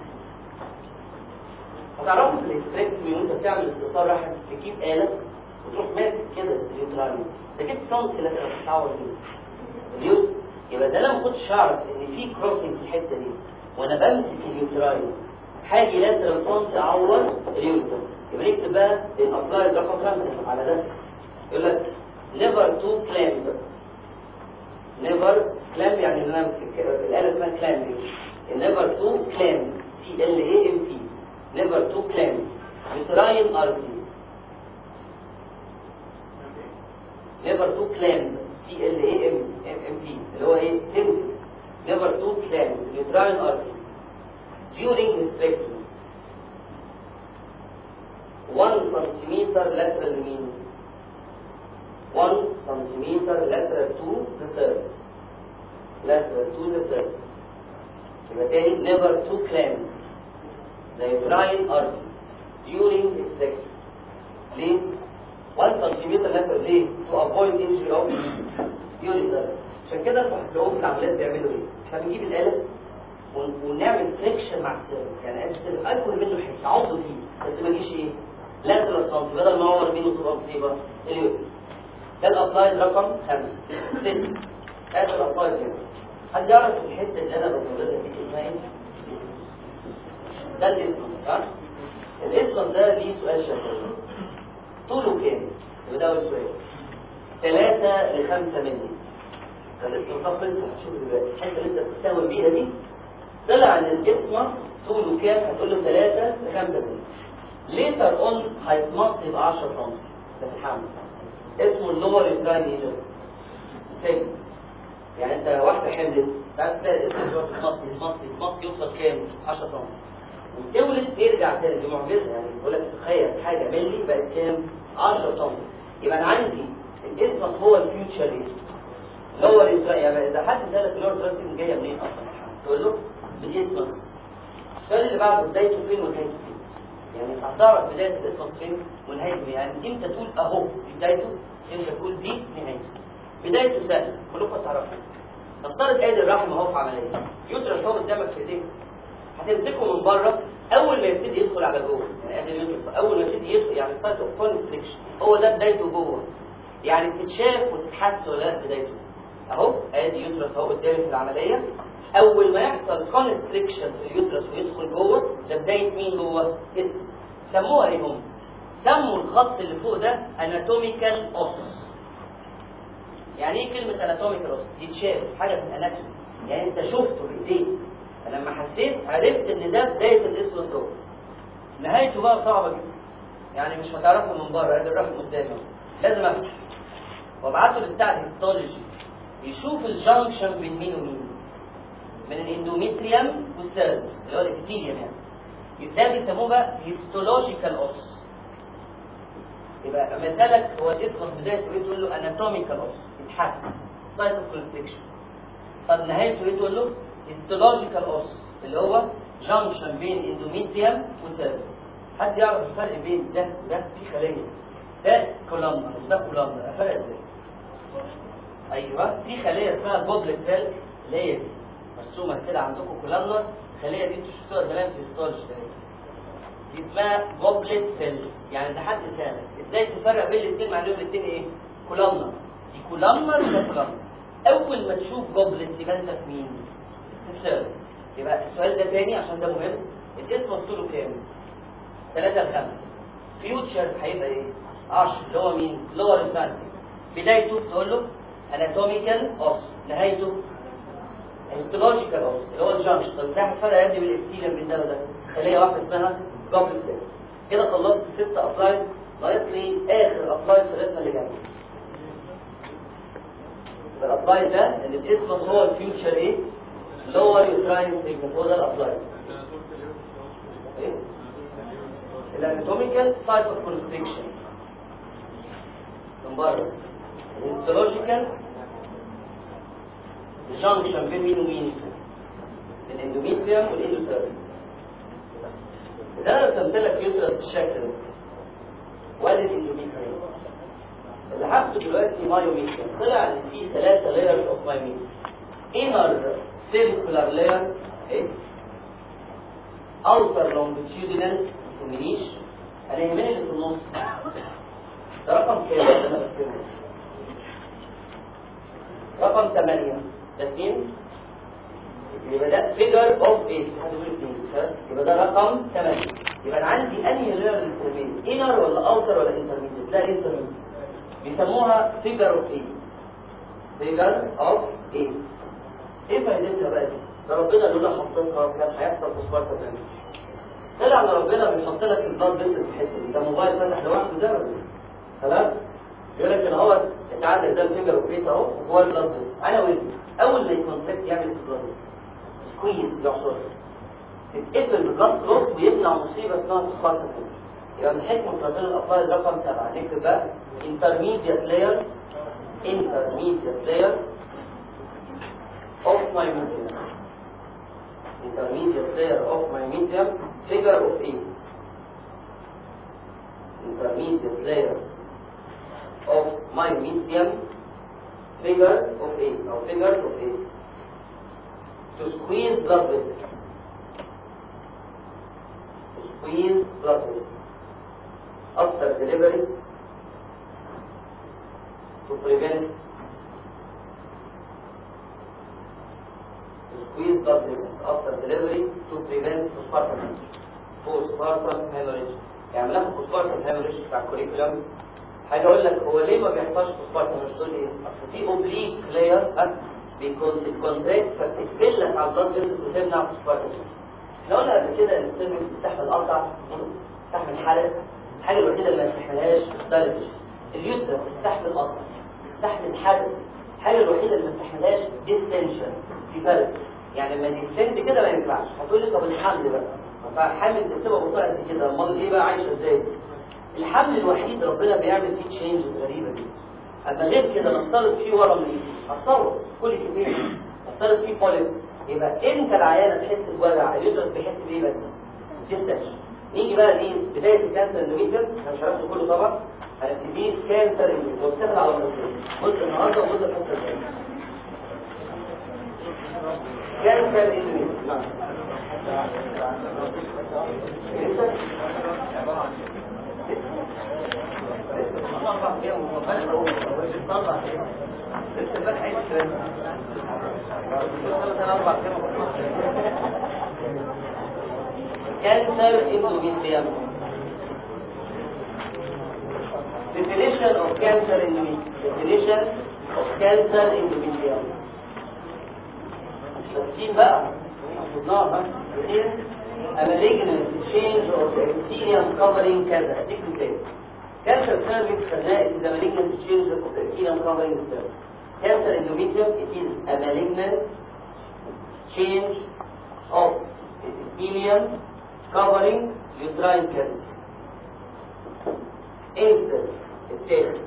هتعرفوا في الاستريكتومي وانت بتعمل اتصال راح تجيب آلة وتروح ماسك كده اليوترالي ده جبت سنتي لكن هتتعور بيه اليوت يبقى ده انا ما كنتش اعرف ان في كروسنج في الحته دي وانا بمسك اليوترالي هاجي لاترال سنتي اعور اليوتر يبقى نكتب بقى الابلايد رقم خمسه على ده يقول لك نيفر تو كلامب نيفر كلامب يعني ان انا امسك الاله اسمها كلامب نيفر تو كلامب سي ال اي ام بي never to claim uterine artery never to claim C L A M M P اللي هو ايه تمسك never to claim uterine artery during hysterectomy 1 centimeter lateral mean 1 centimeter lateral to the cervix lateral to the cervix يبقى تاني never to claim the uterine artery during hysterectomy. ليه؟ 1 سنتيمتر lateral ليه؟ to avoid injury of ureter. عشان كده انتوا هتلاقوهم في العمليات بيعملوا ايه؟ احنا بنجيب الآلة ون- ونعمل فريكشن مع السيرفس يعني السيرفس اكل منه حته عضو فيه بس ما يجيش ايه؟ lateral سنتي بدل ما اعور منه تبقى مصيبه اليوتر. ده الابلايد رقم خمسه سته هذا الابلايد هنا. حد يعرف الحته اللي انا بتولدها دي اسمها ايه؟ ده الاسم صح؟ الاسم ده ليه سؤال شفوي طوله كام؟ يبقى ده اول سؤال 3 ل 5 مللي فالاسم ده لسه هتشوف دلوقتي الحته اللي انت بتستهون بيها دي طلع ان الاسم طوله كام؟ هتقول له 3 ل 5 مللي ليتر اون هيتمط يبقى 10 سم ده في الحمل اسمه اللور يوتراين ايجر سجن يعني انت واحده حملت بعد كده الاسم يقعد يتمط يتمط يتمط يوصل كام؟ 10 سم وتولد يرجع تاني دي معجزه يعني بقول لك تخيل حاجه ملي بقت كام 10 سم يبقى انا عندي الاسم هو الفيوتشر ايه لور يعني اذا حد سالك اللور ترانسين جايه منين اصلا تقول له بالاسم السؤال اللي بعده بدايته فين ونهايته فين يعني هتعرف بدايه الاسم فين ونهايته فين يعني امتى تقول اهو دي بدايته امتى تقول دي نهايته بدايته سهله كلكم تعرفوا نفترض ادي الرحم اهو في عمليه يوترس هو قدامك في ايديك هتمسكه من بره اول ما يبتدي يدخل على جوه يعني ادي اليوترس اول ما يبتدي يدخل يعني سايت اوف كونستريكشن هو ده بدايته جوه يعني تتشاف وتتحس ولا لا بدايته اهو ادي يوترس اهو قدامي في العمليه اول ما يحصل كونستريكشن في اليوترس ويدخل جوه ده بدايه مين جوه؟ اسس سموها ايه هم؟ سموا الخط اللي فوق ده اناتوميكال اوس يعني ايه كلمه اناتوميكال اوس؟ يتشاف حاجه في الاناتومي يعني انت شفته بايديك فلما حسيت عرفت ان ده بدايه الاسم الصغر نهايته بقى صعبه جدا يعني مش هتعرفه من بره ادي الرقم قدامي أهو. لازم افتح وابعته لبتاع الهيستولوجي يشوف الجنكشن بين مين ومين من الاندوميتريوم والسيرفس اللي هو الابيثيليوم يعني ده بيسموه بقى هيستولوجيكال اوس يبقى لما يسالك هو الاسم بدايته ايه تقول له اناتوميكال اوس يتحسن سايت اوف كونستريكشن طب نهايته ايه تقول له هيستولوجيكال اوس اللي هو جانكشن بين اندوميتريوم وسيرفس حد يعرف الفرق بين ده وده في خليه ده كولامنر وده كولامنر الفرق ازاي؟ ايوه في خليه اسمها البوبلت سيل اللي هي دي مرسومه كده عندكم كولامنر الخليه دي انتوا شفتوها زمان في ستولج دي اسمها جوبلت سيلز يعني ده حد سالك ازاي تفرق بين الاثنين مع انهم الاثنين ايه كولامنر دي كولامنر وده كولامنر اول ما تشوف جوبلت يبقى انت في مين في السيلز يبقى السؤال ده تاني عشان ده مهم الاسم وصله كام 3 ل 5 فيوتشر هيبقى ايه 10 اللي هو مين لور الفانتي بدايته تقول له اناتوميكال اوس نهايته هيستولوجيكال اوس اللي هو الجانكشن طب ده هتفرق قد بين الابتيليوم بين ده وده خليه واحده اسمها جوبلت سيل كده خلصت ست ابلايد ناقص لي اخر ابلايد في الرسمه اللي جايه الابلايد ده اللي الاسم هو الفيوتشر ايه لور يوتراين سيجمنت هو ده الابلايد ايه الاناتوميكال سايت اوف كونستريكشن من بره الهيستولوجيكال الجانكشن بين مين ومين الاندوميتريوم والاندوثيرمس ده انا رسمت لك يوترس بالشكل ده وادي الاندوميتريوم اللي هاخده دلوقتي مايوميتريوم طلع ان في ثلاثه لايرز اوف مايوميتريوم انر سيركولار لاير ايه اوتر لونجيتيودينال تهمنيش انا يهمني اللي في النص ده رقم كام اللي انا برسمه رقم 8 ده 2 يبقى ده فيجر اوف 8 حد يقول 2 يبقى ده رقم 8 يبقى انا عندي انهي لير للترميز انر ولا اوتر ولا انترميديت لا انترميديت بيسموها فيجر اوف 8 فيجر اوف 8 ايه فائدتها بقى دي؟ ده ربنا لولا حطيتها كان هيحصل فوسفات تاني طلع ان ربنا بيحط لك البلاد فيسل في الحته دي ده موبايل فتح لوحده ده ولا إيه؟ خلاص يقول لك ان هو اتعلق ده الفيجر اوف 8 اهو وهو البلاد فيسل انا وانت اول ما يكونتاكت يعمل البلاد فيسل سكويز يحصل تتقفل بالبلاد كلوت ويمنع مصيبه اسمها فوسفات تاني يبقى من حكمه ربنا الابطال رقم 7 نكتب بقى intermediate layer intermediate layer of my medium intermediate layer of my medium figure of 8 intermediate layer of my medium figure of 8 or figure of 8 to squeeze blood vessels to squeeze blood vessels after delivery to prevent to squeeze blood vessels after delivery to prevent postpartum hemorrhage. postpartum hemorrhage يعني لما postpartum hemorrhage بتاع الكوريكولم حاجه اقول لك هو ليه ما بيحصلش postpartum hemorrhage تقول ايه؟ اصل في اوبليك لاير بيكون الكونتراكت فبتقفل لك على البلاد فيسلز وتمنع postpartum احنا قلنا قبل كده ان السيرفكس بتستحمل قطع بتستحمل حرق الحاجه الوحيده اللي ما تستحملهاش مختلفه اليوترس تستحمل قطع تستحمل حرق الحاجه الوحيده اللي ما تستحملهاش ديستنشن في فرق يعني لما ديستنت كده ما ينفعش هتقول لي طب الحمل بقى فالحمل دي بتبقى بطيئه قد كده امال ايه بقى عايشه ازاي الحمل الوحيد ربنا بيعمل فيه تشينجز غريبه دي اما غير كده نفترض فيه ورم ليه هتصور كل كميه نفترض فيه بوليب يبقى امتى العيانه تحس بوجع اليوترس بيحس بايه بس ديستنشن نيجي بقى دي بدايه الكانسر اندوميتريوم انا مش هناخده كله طبعا هنبتدي كانسر اندوميتريوم وبتاخد على مرتين جزء النهارده وجزء الحصه الجايه كانسر اندوميتريوم لسه لسه بقى اي كلام cancer endometrium. Definition of cancer endometrium. Definition of cancer endometrium. تفصيل بقى حفظناها is a malignant change of the epithelium covering كذا اديك مثال cancer cervix خلاه is a malignant change of the epithelium covering the cervix cancer endometrium it is a malignant change of epithelium covering uterine cavity. انستنس التالت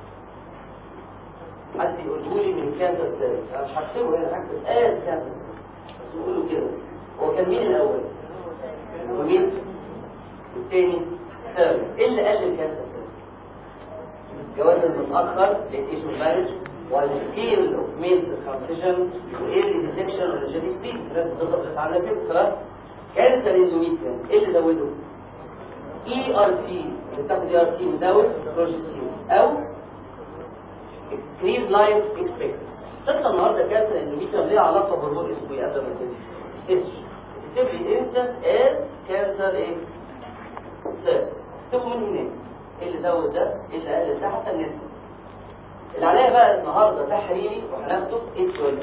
حد يقوله لي من كانسر سيلز انا مش هكتبه هنا هكتب از كانسر سيلز بس نقوله كده هو كان مين الاول؟ ومين؟ والتاني سيرفيس ايه اللي قلل كانسر سيلز؟ الجواز المتاخر ليتيشن مارج والسكيل اوف ميل ترانسيشن وايرلي ديتكشن ولا جينيك بي الناس بتضرب بتتعلم كده خلاص كانسر اندوميتريوم ايه اللي زوده؟ اي ار تي اللي بتاخد اي ار تي مزود بروجستيرون او increase لايف اكسبكتنسي قصه النهارده كانسر اندوميتريوم ليها علاقه بهرمون اسمه ايه قبل ما تبتدي اتش تكتب لي انستنت از كانسر ايه؟ سيرفس اكتبه من هناك ايه اللي زود ده ايه اللي قلل ده حتى النسبه اللي عليها بقى النهارده تحريري وهناخده اتش ولا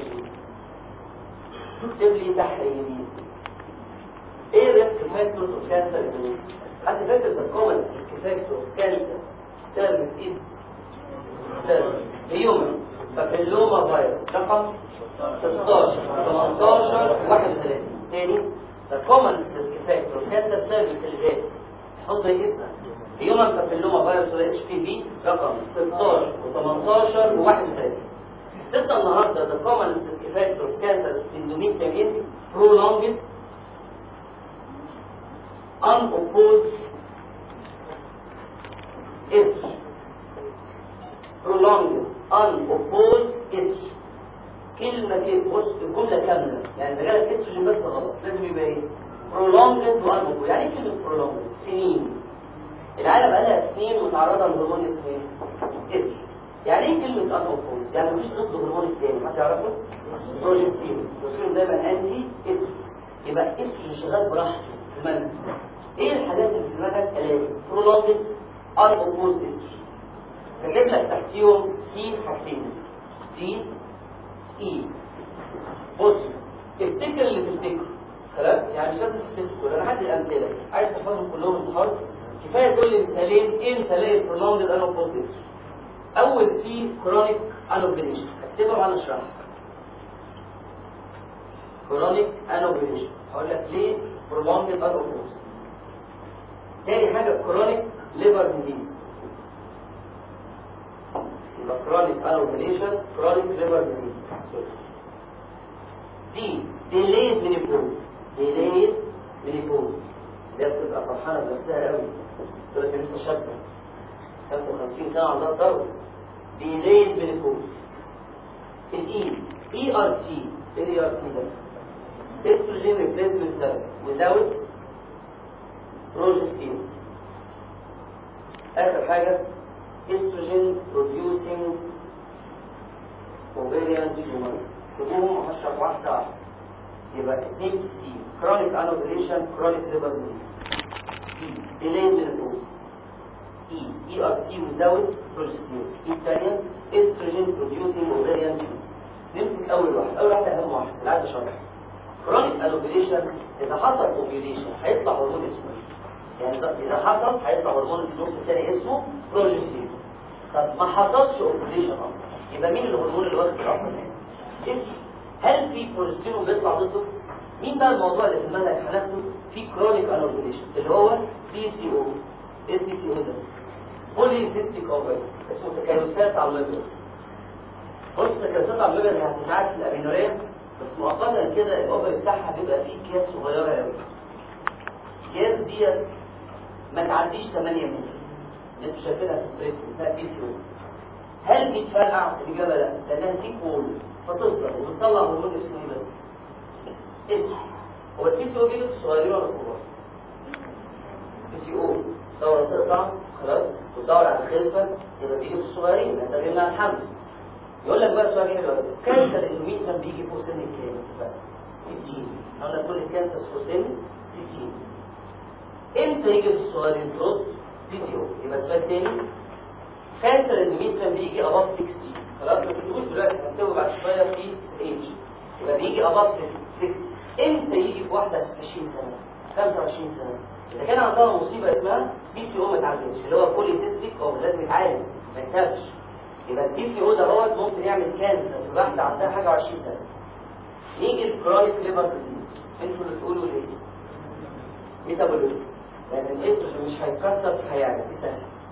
اكتب لي تحريري ايه ريسك فاكتورز اوف كانسر حد فاكر ذا كومن ريسك فاكتور اوف كانسر سيرفس از هيومن بابيلوما فيروس رقم 16 18 31 تاني ذا كومن ريسك فاكتور اوف كانسر سيرفس اللي جاي حط اسمه هيومن بابيلوما فيروس ولا اتش بي في رقم 16 و18 و31 الستة النهارده ذا كومن ريسك فاكتور اوف كانسر اندوميتريال ان prolonged unopposed itch prolonged unopposed itch كلمة كده بص الجملة كاملة يعني إذا جالك استروجين بس غلط لازم يبقى ايه؟ prolonged وunopposed يعني ايه كلمة prolonged؟ سنين العالم بقالها سنين متعرضة لهرمون اسمه ايه؟ اتش يعني ايه كلمة unopposed؟ يعني مفيش ضد هرمون التاني حد يعرفه؟ بروجستيرون بروجستيرون دايما انتي اتش يبقى استروجين شغال براحته في المنهج ايه الحاجات اللي في دماغك الاقي prolonged unopposed استروجين كاتب لك تحتيهم سي حاجتين سي اي بص افتكر اللي تفتكره خلاص يعني مش لازم تفتكر انا هدي الامثله عايز تحفظهم كلهم النهارده كفايه تقول لي مثالين امتى الاقي prolonged unopposed استروجين اول سي كرونيك انوبليشن اكتبهم انا اشرحها كرونيك انوبليشن هقول لك ليه prolonged unopposed تاني حاجه كرونيك ليفر ديزيز يبقى chronic anomalation chronic liver disease دي delayed menopause delayed menopause ده بتبقى فرحانة بنفسها قوي تقول لك لسه شابة 55 سنة عندها ضرب delayed menopause الاي اي ار تي ايه الاي ار تي ده؟ estrogen replacement therapy without progesterone آخر حاجة estrogen producing ovarian tumor تقوم هشرح واحدة واحدة يبقى 2 سي chronic anovulation chronic liver disease E delayed menopause E ERT without progesterone E الثانية estrogen producing ovarian tumor نمسك أول واحد أول واحدة أهم واحدة اللي عايز أشرحها chronic anovulation إذا حصل ovulation هيطلع هرمون اسمه يعني إذا حصل هيطلع هرمون في النص الثاني اسمه بروجستيرون طب ما حصلش اوبريشن اصلا يبقى مين الهرمون اللي واخد الاكتر اسمه هل في بروجستيرون بيطلع ضده مين بقى الموضوع اللي في المنهج هناخده في كرونيك انورجيشن اللي هو بي سي او ايه بي سي او ده بولي سيستيك اوفر اسمه تكيسات على المبيض بص تكيسات على المبيض هي هتتعاد في الامينوريه بس مؤقتا كده الاوفر بتاعها بيبقى فيه اكياس صغيره قوي الاكياس ديت ما تعديش 8 متر انتوا شايفينها في البريد اسمها بي سي او هل بيتفرقع الاجابه لا لانها دي كول فتظهر وبتطلع هرمون اسمه ايه بس اسمه هو البي سي او بيجي في الصغيرين ولا الكبار بي سي او دوره تقطع خلاص وتدور على الخلفه يبقى بيجي في الصغيرين لان ده بيمنع الحمل يقول لك بقى سؤال حلو كانسر الاندوميتريوم بيجي فوق سن الكام 60 انا كل الكانسر فوق سن 60 امتى يجي في الصغيرين ترد بي سي او يبقى سؤال تاني كانسر اندوميتريوم بيجي اباف 60 خلاص ما تكتبوش دلوقتي هنكتبه بعد شويه في ايج يبقى بيجي اباف 60 امتى يجي في واحده 20 سنه 25 سنه اذا كان عندها مصيبه اسمها بي سي او ما تعالجش اللي هو بولي سيستيك او لازم يتعالج ما يتسابش يبقى البي سي او ده هو ممكن يعمل كانسر في واحده عندها حاجه 20 سنه نيجي الكرونيك ليفر ديزيز انتوا اللي تقولوا ليه ميتابوليزم لان الاستروجين مش هيتكسر في حياتك دي سهله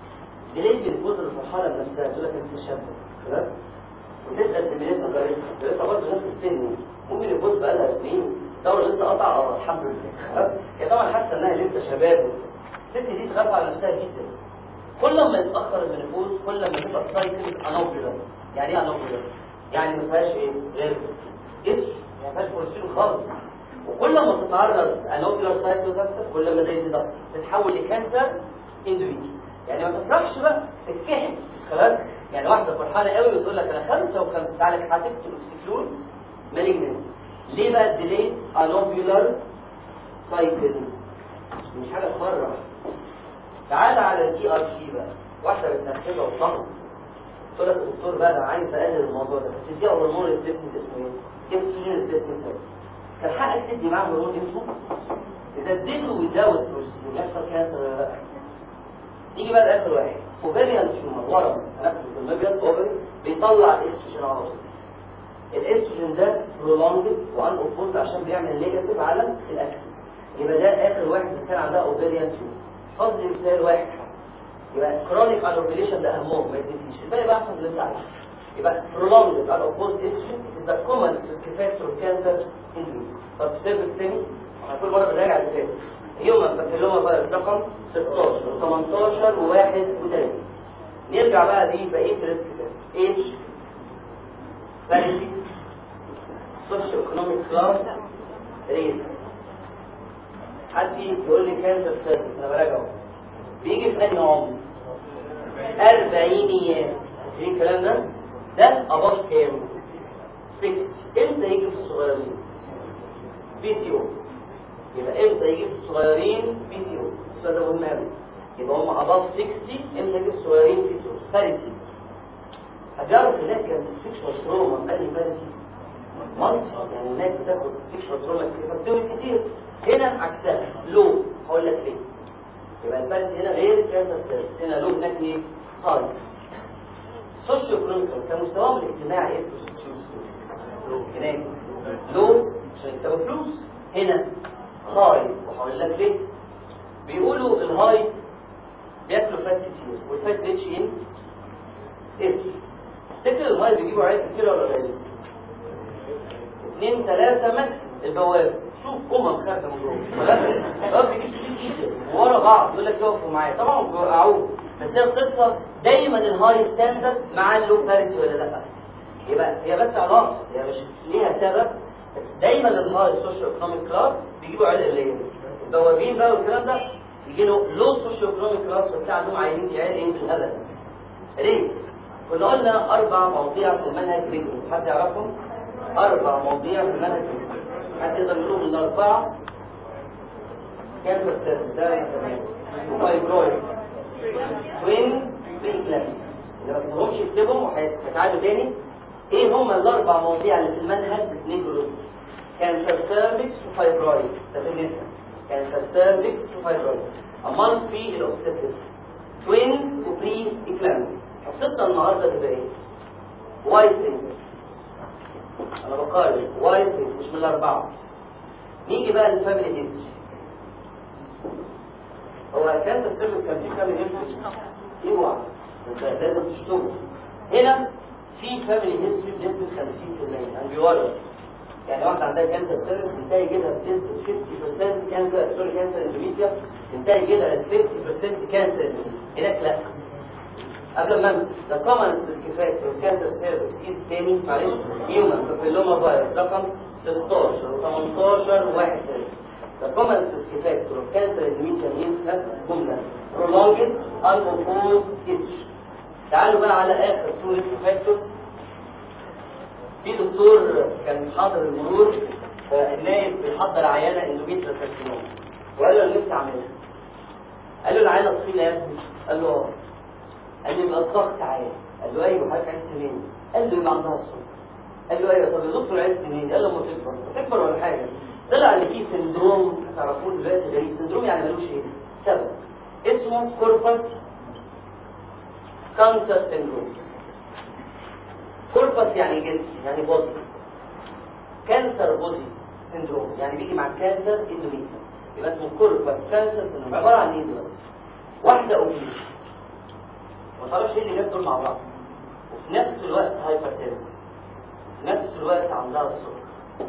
ديلي بينبوز الفرحانه بنفسها تقول لك انت شاب خلاص وتسال زميلتها جارتها جارتها برضه نفس السن ممكن يبوظ بقى لها سنين دور لسه قطع اه الحمد لله خلاص هي طبعا حاسه انها لسه شباب الست دي تخاف على نفسها جدا كل ما يتاخر المنفوذ كل ما تبقى سايكل انوبيولار يعني ايه انوبيولار؟ يعني ما فيهاش ايه غير اسم ما فيهاش بروستين خالص وكل ما تتعرض انوبيولار سايكل اكتر كل ما ده يزيد اكتر تتحول لكانسر اندوميتريوم يعني ما تفرحش بقى تتكحل خلاص يعني واحده فرحانه قوي بتقول لك انا خمسه وخمسه تعالى هتكتب اكسكلود مالجنس ليه بقى الديلي انوبيولار سايكلز مش حاجه تفرح تعال على الدي ار سي بقى واحده بتنفذها وطنط تقول لك الدكتور بقى انا عايز اقلل الموضوع ده فتديها هرمون ريبليسمنت اسمه ايه؟ استروجين ريبليسمنت بس كان حقك تدي معاه هرمون اسمه اذا اديته ويزود بروستين يحصل كانسر ولا لا؟ نيجي بقى لاخر واحد اوفيريان تيومر ورم هناخد في المبيض اوفري بيطلع الاستروجين على طول الاستروجين ده برولونجد وان اوبوزد عشان بيعمل نيجاتيف على الاكسس يبقى ده اخر واحد اللي كان عندها اوفيريان تيومر حفظ لي مثال واحد يبقى كرونيك انوبيليشن ده اهمهم ما يتنسيش الباقي بقى احفظ اللي انت عايزه يبقى prolonged and opposed estrogen is the common risk factor of cancer in women طب سيرفكس تاني احنا كل مره بنراجع اللي فات هيومن بابيلوما فيروس رقم 16 و18 و31 نرجع بقى دي بقيه الريسك ده اتش فاليتي سوشيو ايكونوميك كلاس ريس حد يقول لي كانسر سيرفيس انا براجعه بيجي في انهي عمر أربعينيات فاكرين الكلام ده؟ ده أباش كام؟ 6 امتى يجي في الصغيرين؟ بي سي او يبقى امتى يجي في الصغيرين بي سي او السؤال ده مهم قوي يبقى هم أباف 60 امتى يجي في الصغيرين بي سي او فارسي هتعرف هناك كانت السكشوال تروما قال فارسي منطق يعني هناك بتاخد سكشوال تروما كتير كتير هنا عكسها لو هقول لك ليه يبقى الفرق هنا غير كانسر سيرفيس هنا له هناك ايه؟ هاي سوشيو ايكونوميكال كمستواهم الاجتماعي ايه هناك له عشان يكسبوا فلوس هنا هاي وهقول لك ليه بيقولوا الهاي بياكلوا فات كتير والفات بيتش ايه؟ اسم تفتكر الهاي بيجيبوا عيال كتير ولا قليل؟ اثنين ثلاثة ماكس البواب شوف أمم خارجة من جوه البواب بيجيب كتير جدا ورا بعض يقول لك يقفوا معايا طبعا بيوقعوه بس هي القصة دايما الهاي ستاندرد مع اللو باريس ولا لا يبقى هي بس علاقة هي مش ليها سبب بس دايما الهاي سوشيو ايكونوميك كلاس بيجيبوا عيال قليلة البوابين بقى والكلام ده يجي له لو سوشيو ايكونوميك كلاس وبتاع عندهم عايزين عيال ايه بالهبل ريت كنا قلنا أربع مواضيع في المنهج ريتوس حد يعرفهم؟ أربع مواضيع في المنهج حد يقدر يقول الأربعة كام بس ده فايبرويد توينز بإكلابس اللي ما تقدرهمش يكتبهم وهيتعادوا تاني ايه هم الاربع مواضيع اللي في المنهج نيجروز كانسر سيرفكس وفايبرويد ده في النساء كانسر سيرفكس وفايبرويد امال في الاوبستيكس توينز وبري اكلامسي حصتنا النهارده تبقى ايه؟ وايت فيس انا بقارن وايت فيس مش من الاربعه نيجي بقى للفاميلي هيستوري هو كان السيرفيس كان فيه فاميلي هيستوري اوعى انت لازم تشتغل هنا في فاميلي هيستوري بنسبه 50% انبيورس يعني واحده عندها كانسر سيرفيس تنتهي يجيلها بنسبه 50% كانسر سوري كانسر اندوميتريا تنتهي يجيلها 50% كانسر هناك لا قبل ما امسك ده كومن سبيسيفيك كانسر سيرفيس ايد تاني معلش هيومن بابيلوما فيروس رقم 16 و18 واحد The common risk factor of cancer endometrium is جملة prolonged unopposed history. تعالوا بقى على آخر two risk factors. في دكتور كان حاضر المرور النايب بيحضر عيانة اندوميتريال كارسينوما وقال له انا نفسي اعملها. قال له العيانة طويلة يا ابني قال له اه. قال له يبقى الضغط عالي. قال له ايوه حضرتك عايز تنام. قال له يبقى عندها الصوت. قال له ايوه طب يا دكتور عايز تنام. قال له ما تكبر. تكبر ولا حاجة. طلع ان في سندروم هتعرفوه دلوقتي غريب سندروم يعني ملوش ايه سبب اسمه كوربس كانسر سندروم كوربس يعني جنسي يعني بودي كانسر بودي سندروم يعني بيجي مع كانسر اندوميتريوم يبقى اسمه كوربس كانسر سندروم عباره عن ايه دلوقتي واحده اوبيس ما تعرفش ايه اللي جاب دول مع بعض وفي نفس الوقت هايبرتنس في نفس الوقت عندها السكر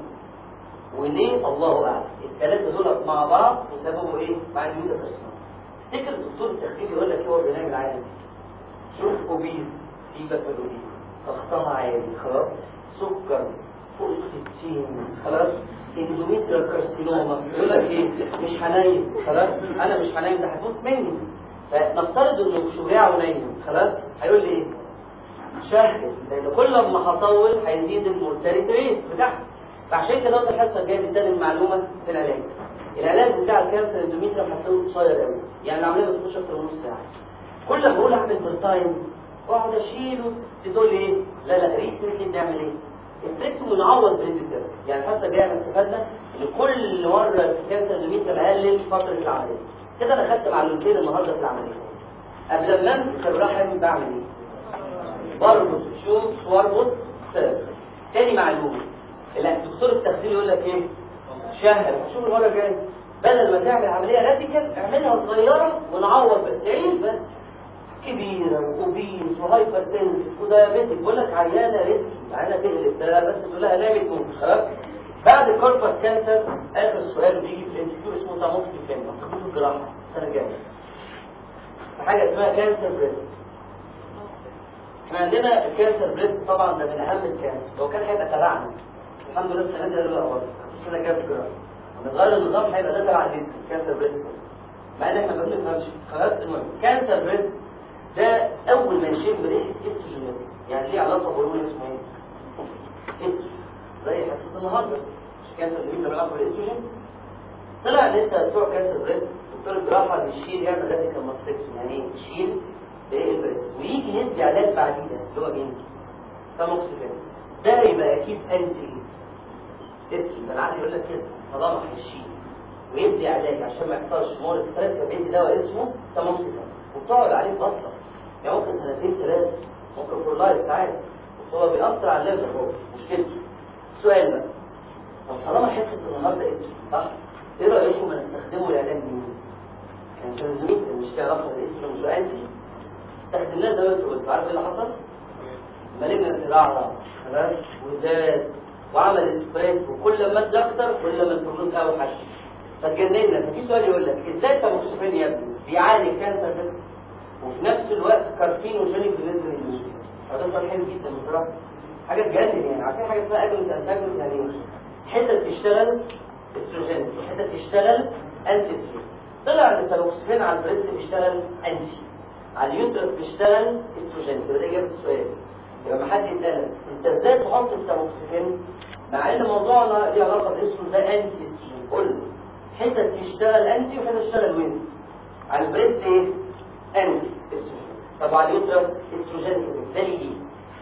وليه الله اعلم الثلاثه دول مع بعض وسببوا ايه مع الميوكاسينوما تفتكر الدكتور التخدير يقول لك ايه هو بينام العادي شوف اوبيز سيبك من الاوبيز ضغطها عالي خلاص سكر فوق الستين خلاص اندوميتريال كارسينوما يقول لك ايه مش هنايم خلاص انا مش هنايم ده هتموت مني فنفترض انه شجاع ونايم خلاص هيقول لي ايه شهد لان كل ما هطول هيزيد المورتاليتي ريت بتاعها فعشان كده وقت الحصه الجايه بتدي معلومه في العلاج العلاج بتاع الكانسر اندوميتريال هتلاقيه قصير قوي يعني العمليه ما تخش اكتر من نص ساعه كل ما بقول اعمل بالتايم واقعد اشيله تقول لي ايه لا لا ريس ممكن نعمل ايه استريكت ونعوض بالانتكار يعني الحصه الجايه احنا استفدنا ان كل مره الكانسر اندوميتريال اقلل فتره العمليه كده انا خدت معلومتين النهارده في العمليه قبل ما امسك الرحم بعمل ايه بربط شوف واربط سيرف تاني معلومه لا الدكتور التخدير يقول لك ايه شهر شوف المره الجايه بدل ما تعمل عمليه راديكال اعملها صغيره ونعوض بس تعيد بس كبيره واوبيس وهايبر تنسف ودايابيتك بقول لك عيانه ريسكي عيانه تقلب ده بس تقول لها نامت تموت خلاص بعد الكوربس كانسر اخر سؤال بيجي في الانسكيو اسمه تاموكسيفين مكتوب الجراحه السنه الجايه حاجه اسمها كانسر بريست احنا عندنا الكانسر بريست طبعا ده من اهم الكانسر لو كان هيبقى تبعنا الحمد لله السنه دي غير برضه السنه الجايه في الجراحه نتغير النظام هيبقى ده تبع الجسم كانسر بريست مع ان احنا ما بنفهمش خلاص المهم كانسر بريست ده اول ما يشم ريحه استروجين يعني ليه علاقه بهرمون اسمه ايه؟ استروجين زي حسيت النهارده مش كانسر اللي بيبقى علاقه بالاستروجين طلع ان انت بتوع كانسر بريست دكتور الجراحه بيشيل يعمل راديكال ماستكتومي يعني ايه؟ يشيل بايه البريست ويجي يدي علاج بعديها اللي هو مين؟ تاموكسيفين ده يبقى اكيد انتي استروجين ده انا عندي يقول لك كده طالما هيشيل ويدي علاج عشان ما يحصلش مور ستريس فبيدي دواء اسمه تاموكسيفين وبتقعد عليه فتره يعني ممكن سنتين ثلاثه ممكن فور لايف ساعات بس هو بيأثر على الليفر هو مشكلته السؤال بقى طب طالما حته النهارده استروجين صح؟ ايه رايكم ما نستخدمه لعلاج مين؟ كان تنزيل مش ليه علاقه بالاستروجين مش انتي استخدمناه زي ما انت قلت عارف ايه اللي حصل؟ مالجنا الزراعه خلاص وزاد وعمل سبريس وكل ما ادى اكتر كل ما الفلوس اوحش فاتجننا ففي سؤال يقول لك ازاي تاموكسيفين يا ابني بيعالج كانسر بس وفي نفس الوقت كارسينوجينيك بالنسبه للمسلمين فده سؤال حلو جدا بصراحه حاجه تجنن يعني عارفين حاجه اسمها اجنس انتاجنس يعني ايه؟ حته تشتغل استروجين وحته تشتغل انتي طلع ان التاموكسيفين على البريست بيشتغل انتي على اليوترس بيشتغل استروجين يبقى ده اجابه السؤال يبقى ما حد يسالك انت ازاي تحط التاموكسيفين مع ان موضوعنا ليه علاقه بالاستروجين ده انتي استروجين قول لي حته تشتغل انتي وحته تشتغل وين على البريست ايه انتي استروجين طب على اليوترس استروجين ده ليه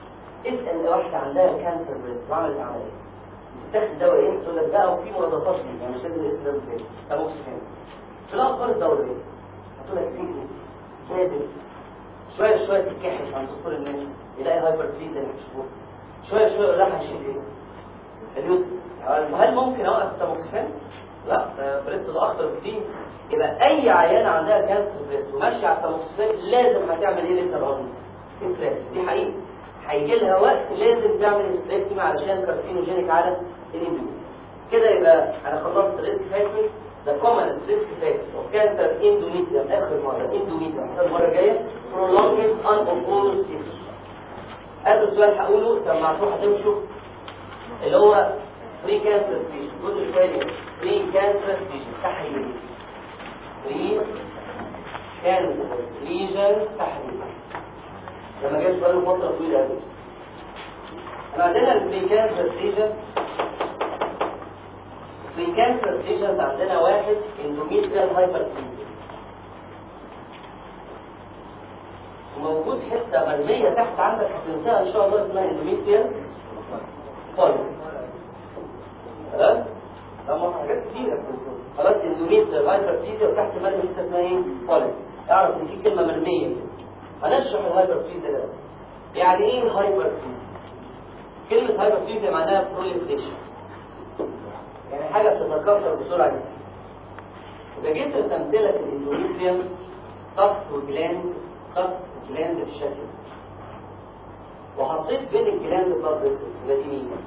اسال واحده عندها كانسر بريست وعملت عمليه بتاخد دواء ايه تقول لك ده وفي مضادات ليه يعني مش لازم الاسم ده بالذات تاموكسيفين في الاخبار الدوريه هتقول لك فيه زادت شويه شويه تتكحش عند دكتور الناس يلاقي هايبر فيز اللي بتشوفوه شويه شويه يقول لك هشيل ايه اليوترس هل ممكن اوقف التاموكسيفين لا ده بريست ده اخطر بكتير يبقى اي عيانه عندها كانسر بريست وماشيه على التاموكسيفين لازم هتعمل ايه لسه العظم دي حقيقه هيجي لها وقت لازم تعمل استريكتومي علشان كارسينوجينيك على الاندوميتريوم كده يبقى انا خلصت الريسك فاكتور ذا كومنست ريسك فاكتور اوف كانسر اندوميتريوم اخر مره اندوميتريوم المره الجايه prolonged unopposed cyst اخر سؤال هقوله سمعتوه هتمشوا اللي هو بري كانسر ستيج الجزء الثاني بري كانسر ستيج تحليل بري كانسر ليجنز تحليل لما جاء سؤال فتره طويله قوي احنا عندنا البري كانسر ستيجز بري كانسر ستيجز عندنا واحد اندوميتريال هايبرتنسيف وموجود حته مرميه تحت عندك هتنساها ان شاء الله اسمها اندوميتريال فوليك خلاص لما حاجات كتيره في الصوت خلاص اندوميتريال هايبرتنسيف وتحت مرمي حته اسمها ايه فوليك اعرف ان في كلمه مرميه هنشرح الهايبرتنسيف ده يعني ايه الهايبرتنسيف كلمه هايبرتنسيف معناها بروليفريشن يعني حاجه بتتكاثر بسرعه جدا اذا جيت رسمت لك الاندوميتريال ضغط وجلاند ضغط جلاند بالشكل ده. وحطيت بين الجلاند بلاد فيسل يبقى دي مين؟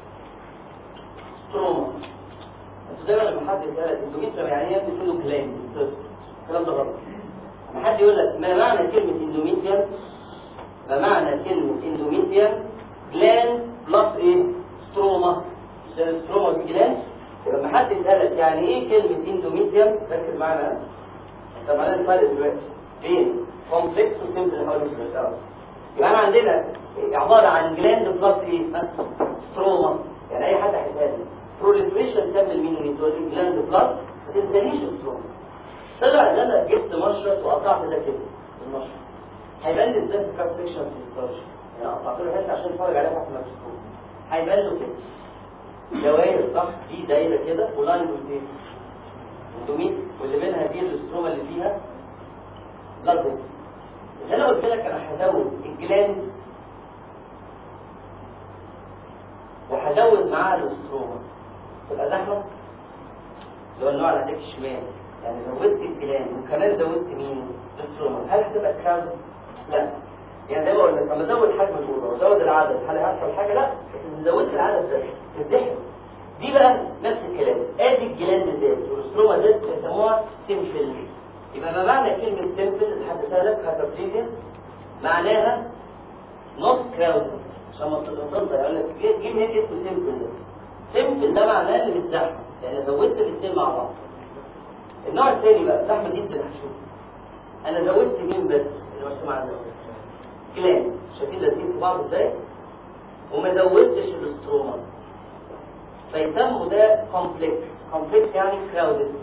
ستروما انتوا دايما لما حد يسالك اندوميتريوم يعني ايه بتقول له جلاند الكلام ده غلط لما حد يقول لك ما معنى كلمه اندوميتريوم ما معنى كلمه اندوميتريوم جلاند بلس ايه؟ ستروما مش ده ستروما دي جلاند ولما حد يسالك يعني ايه كلمه اندوميتريوم ركز معانا طب انا الفرق دلوقتي بين كومبلكس وسيمبل اللي حوالين الفلوس يبقى انا عندنا عباره عن جلاند بلس ايه؟ ستروما يعني اي حد هيسالني بروليفريشن تم مين اللي تقول لي جلاند بلس ما تنسانيش ستروما طلع ان انا جبت مشرط وقطعت ده كده المشرط هيبان لي ازاي في كاب سيكشن في الستارش يعني قطعت له حته عشان اتفرج عليها تحت الميكروسكوب هيبان له كده دوائر صح دي دايره كده ولاين وزيت اندوميت واللي منها دي الاستروما اللي فيها بلاد فيسلز اللي انا قلت لك انا هزود الجلاندز وهزود معاها الاستروما تبقى زحمه اللي هو النوع اللي هديك الشمال يعني زودت الجلاند وكمان زودت مين؟ الاستروما هل هتبقى كراود؟ لا يعني زي ما قلنا لما ازود حجم الاوضه وازود العدد هل هيحصل حاجه؟ لا بس إذا زودت العدد ده تزدحم دي بقى نفس الكلام ادي الجلاند زاد والاستروما زاد بيسموها سيمفل يبقى ما معنى كلمه سيمفل اللي حد سالك هايبربليزيا معناها نوت كراود عشان ما تتلخبطش يقول لك جيب جيب هيك اسمه سيمفل ده سيمفل ده معناه اللي بتزحم يعني زودت الاثنين مع بعض النوع الثاني بقى زحمه جدا هشوف انا زودت مين بس اللي مرسوم على ده جلاند شايفين لازقين في بعض ازاي وما زودتش الاستروما فيسموا ده كومبلكس كومبلكس يعني كراودد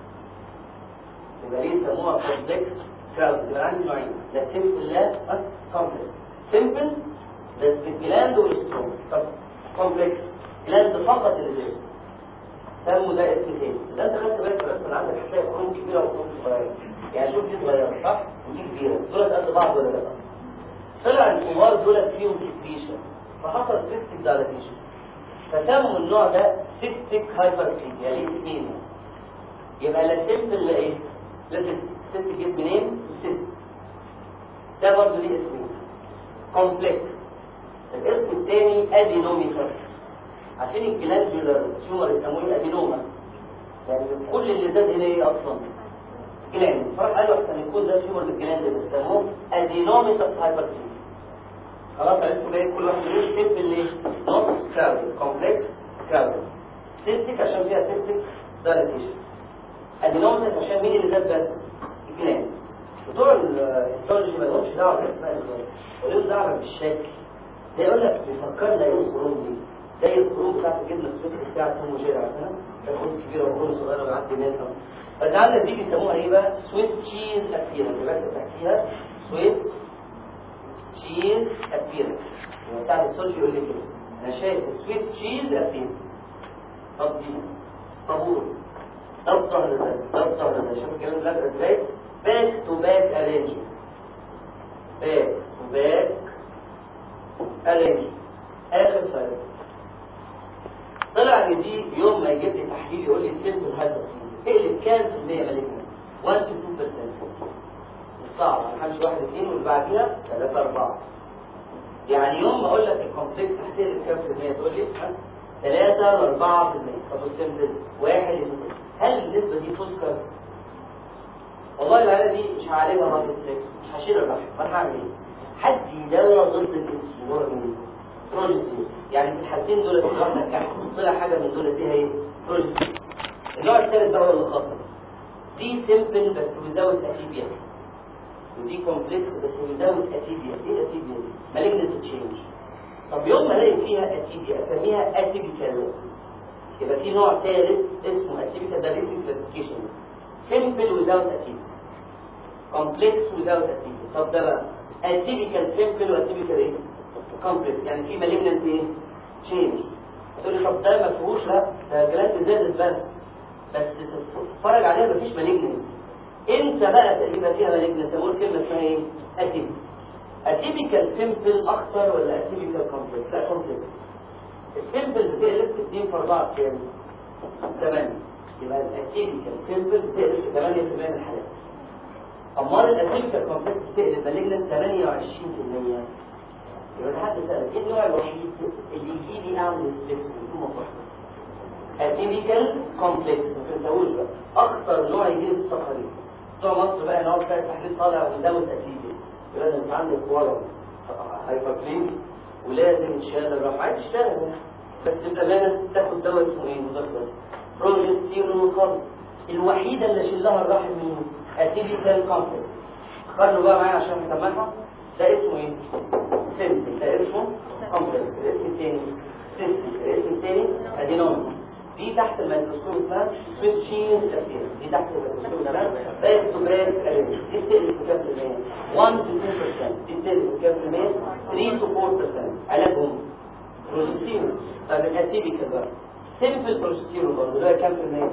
يبقى ليه يسموها كومبلكس كراودد يبقى عندي نوعين لا سيمبل لا كومبلكس سيمبل ده بالجلاند والاستروما طب كومبلكس جلاند فقط اللي زي سموا ده اسم تاني ده انت خدت بالك بس من عندك هتلاقي قرون كبيره وقرون صغيره يعني شوف دي صغيره صح ودي كبيره دول قد بعض ولا لا طلع الكبار دول فيهم سكريشن فحصل سيستيك دايلاتيشن فسموا النوع ده سيستيك هايبرتين يعني اسمين يبقى لا سيمبل لا ايه لازم الست جيت منين الست ده برضه ليه اسمين كومبلكس الاسم الثاني ادينوميتاس عشان الجلاندولار تيومر يسموه ادينوما يعني كل اللي زاد هنا ايه اصلا جلاند فراح قالوا احسن يكون ده تيومر بالجلاند اللي بيسموه ادينوميتاس هايبرتين خلاص عرفتوا بقى كل واحد ليه سيمبل ليه نوت كراودد كومبلكس كراودد سيستيك عشان فيها سيستيك دايلاتيشن ادينوميتاس عشان مين اللي زاد بس الجلاند بتوع الهيستولوجي ما لهمش دعوه باسماء الجلاند ولهم دعوه بالشكل ده يقول لك بيفكرنا ايه القرون دي زي القرون بتاعت الجبنه السويسري بتاعت ام جيري عارفينها خطوط كبيره وقرون صغيره ويعدي منها فتعالى دي بيسموها ايه بقى سويس تشيز ابيرنس يبقى انت تحتيها سويس تشيز ابيرنس يبقى بتاع السوشي يقول لي كده انا شايف سويس تشيز ابيرنس طب دي طابور ده الظهر ده ده الظهر ده شوف الكلام ده ازاي باك تو باك ارينج باك تو باك ارينج اخر فرق طلع ان دي يوم ما يجيب لي تحليل يقول لي سيمبل هايبرتين اقلب كام في المية مالجنا 1 to 2% الصعب ما حدش واحد اثنين واللي بعديها ثلاثة أربعة يعني يوم ما أقول لك الكومبلكس هتقلب كام في المية تقول لي ها؟ ثلاثة لأربعة في المية طب السيمبل واحد اثنين هل النسبة دي تذكر؟ والله العيادة دي مش هعالجها هارد ستريس مش هشيل الرحم فأنا هعمل إيه؟ هدي دواء ضد الاستمرار من بروجستين يعني في الحالتين دول في واحدة نجحت طلع حاجة من دول فيها ايه؟ بروجستين النوع الثالث ده هو اللي خطر دي سيمبل بس وزاوت اتيبيا ودي كومبلكس بس وزاوت اتيبيا ايه اتيبيا دي؟ مالجنت تشينج طب يوم ما الاقي فيها اتيبيا اسميها اتيبيكال يبقى في نوع ثالث اسمه اتيبيكال ده ريسك كلاسيفيكيشن سيمبل وزاوت اتيبيا كومبلكس وزاوت اتيبيا طب ده بقى اتيبيكال سيمبل واتيبيكال ايه؟ كومبلكس يعني في مالجنت ايه؟ تشينج تقول لي طب ده ما فيهوش لا ده جلاند زادت بس بس تتفرج عليها مفيش مالجنت انت بقى تقريبا فيها مالجنت اقول كلمه اسمها ايه؟ اتيبيكال اتيبيكال سيمبل اخطر ولا اتيبيكال كومبلكس؟ لا كومبلكس السيمبل بتقلب في 2 في 4 كام؟ 8 يبقى الاتيبيكال سيمبل بتقلب في 8% من الحالات امال الاتيبيكال كومبلكس تقلب مالجنت 28% يبقى ده حد سأل ايه النوع الوحيد اللي يجي لي اعمل سبيكت بدون مصلحه اتيبيكال كومبلكس ما تنساوش بقى اخطر نوع يجي لي في الصخرين بتوع مصر بقى نقعد فيها تحليل طالع ودوت اسيدي لازم يبقى عندك ورم هايبركلين ولازم تشتغل الراحه عايز تشتغل بس بامانه تاخد دواء اسمه ايه مذكر بروجستيرون خالص الوحيده اللي شلها الرحم منه اتيبيكال كومبلكس خلوا بقى معايا عشان نسمعها ده اسمه ايه؟ سيمبل ده اسمه كومبلكس الاسم الثاني سيمبل الاسم الثاني ادينوم دي تحت الميكروسكوب اسمها سويتشين افير دي تحت الميكروسكوب اسمها باك تو باك دي بتقلب في كام في المية 1 to 2% دي بتقلب في كام في المية 3 to 4% علاجهم بروجستيرون طب الاسيبيكال بقى سيمبل بروجستيرون برضه ده كام في المية؟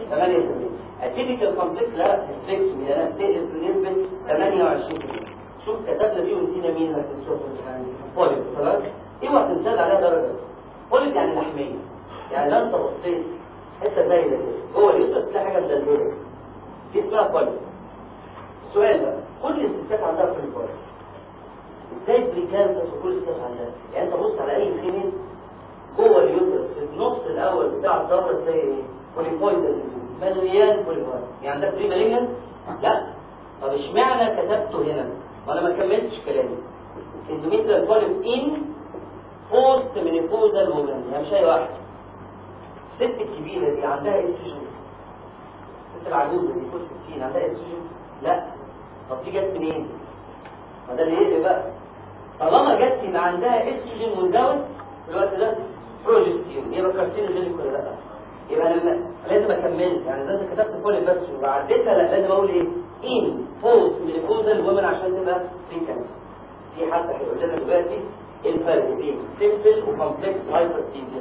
8% اتيبيكال كومبلكس لا ريفلكتومي ده بتقلب بنسبة 28% شوف كتبنا دي ونسينا مين في الصوت يعني بوليب خلاص اوعى تنسال عليها درجة بوليب يعني لحمية يعني لو انت بصيت حته باينه كده جوه اليوترس تلاقي حاجه مدلدله دي اسمها بوليب السؤال بقى كل الستات عندها في البوليب ازاي بريكانتس وكل الستات عندها يعني انت بص على اي فيميل جوه اليوترس في النص الاول بتاع الدوره زي ايه بوليبويد مليان بوليبويد يعني عندك بري مالينجنت لا طب اشمعنى كتبته هنا وانا ما كملتش كلامي اندوميتريال بوليب ان بوست مينيبوزال وومن يعني مش اي واحد الست الكبيره دي عندها استروجين الست العجوزه دي فوق 60 عندها استروجين لا طب دي جت منين ما ده اللي يقلق بقى طالما جت يبقى عندها استروجين وزود في الوقت ده بروجستيرون يبقى كارسينوجينيك ولا لا يبقى لما لازم اكمل يعني ده انت كتبت كل بس وعديتها لا لازم اقول ايه ان بوست مينيبوزال وومن عشان تبقى في كانسر في حد هيقول لنا دلوقتي الفرق بين سيمبل وكومبلكس هايبرتيزيا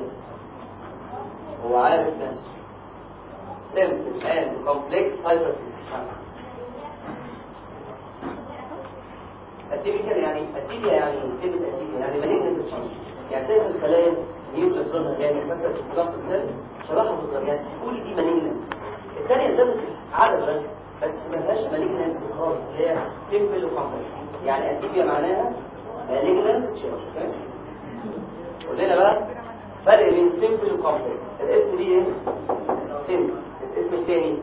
هو عارف نفسه simple and complex hypertension اتيبيكال يعني اتيبيا يعني كلمة اتيبيا يعني مالين تشينج يعني زي الخلايا يبقى لونها جامد فاكرة في ضغط الدم شبهها بالظبط يعني تقول دي مالين الثانية ده عدد بس بس ما لهاش مالين خالص اللي هي سيمبل وكومبلكس يعني اتيبيا معناها مالين تشينج قلنا بقى فرق بين سيمبل وكومبلكس الاسم دي ايه سيمبل الاسم الثاني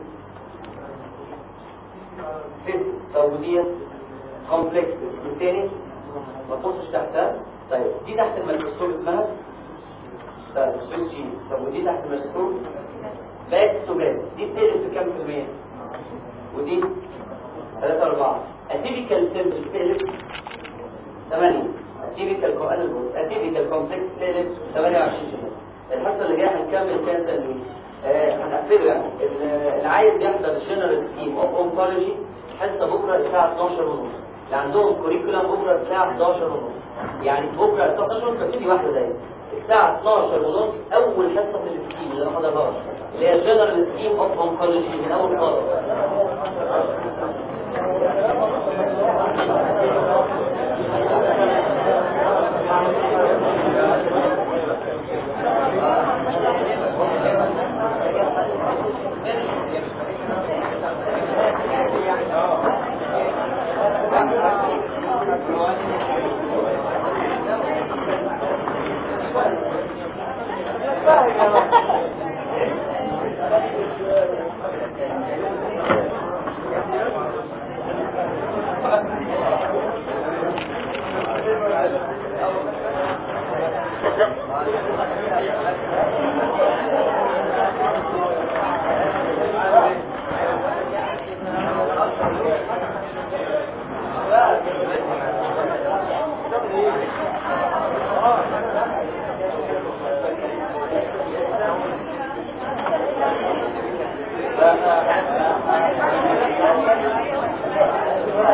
سيمبل طب ودي كومبلكس الاسم الثاني ما تبصش تحتها طيب دي تحت الميكروسكوب اسمها طيب سويتش جينز طب ودي تحت الميكروسكوب باك تو باك دي بتقلب في كام في المية ودي 3 4 اتيبيكال سيمبل بتقلب 8 اتيبيكال اتيبيكال كومبلكس تقلب 28 الحصه اللي جايه هنكمل كام تنوين هنقفله يعني اللي عايز يحضر الجنرال سكيم اوف اونكولوجي حصه بكره الساعه 12 ونص اللي عندهم كوريكولم بكره الساعه 11 ونص يعني بكره الساعه 12 ونص بتبتدي واحده دايما الساعه 12 ونص اول حصه في السكيم اللي انا حضرهاش اللي هي الجنرال سكيم اوف اونكولوجي من اول خالص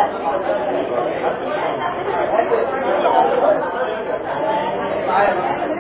Thank you.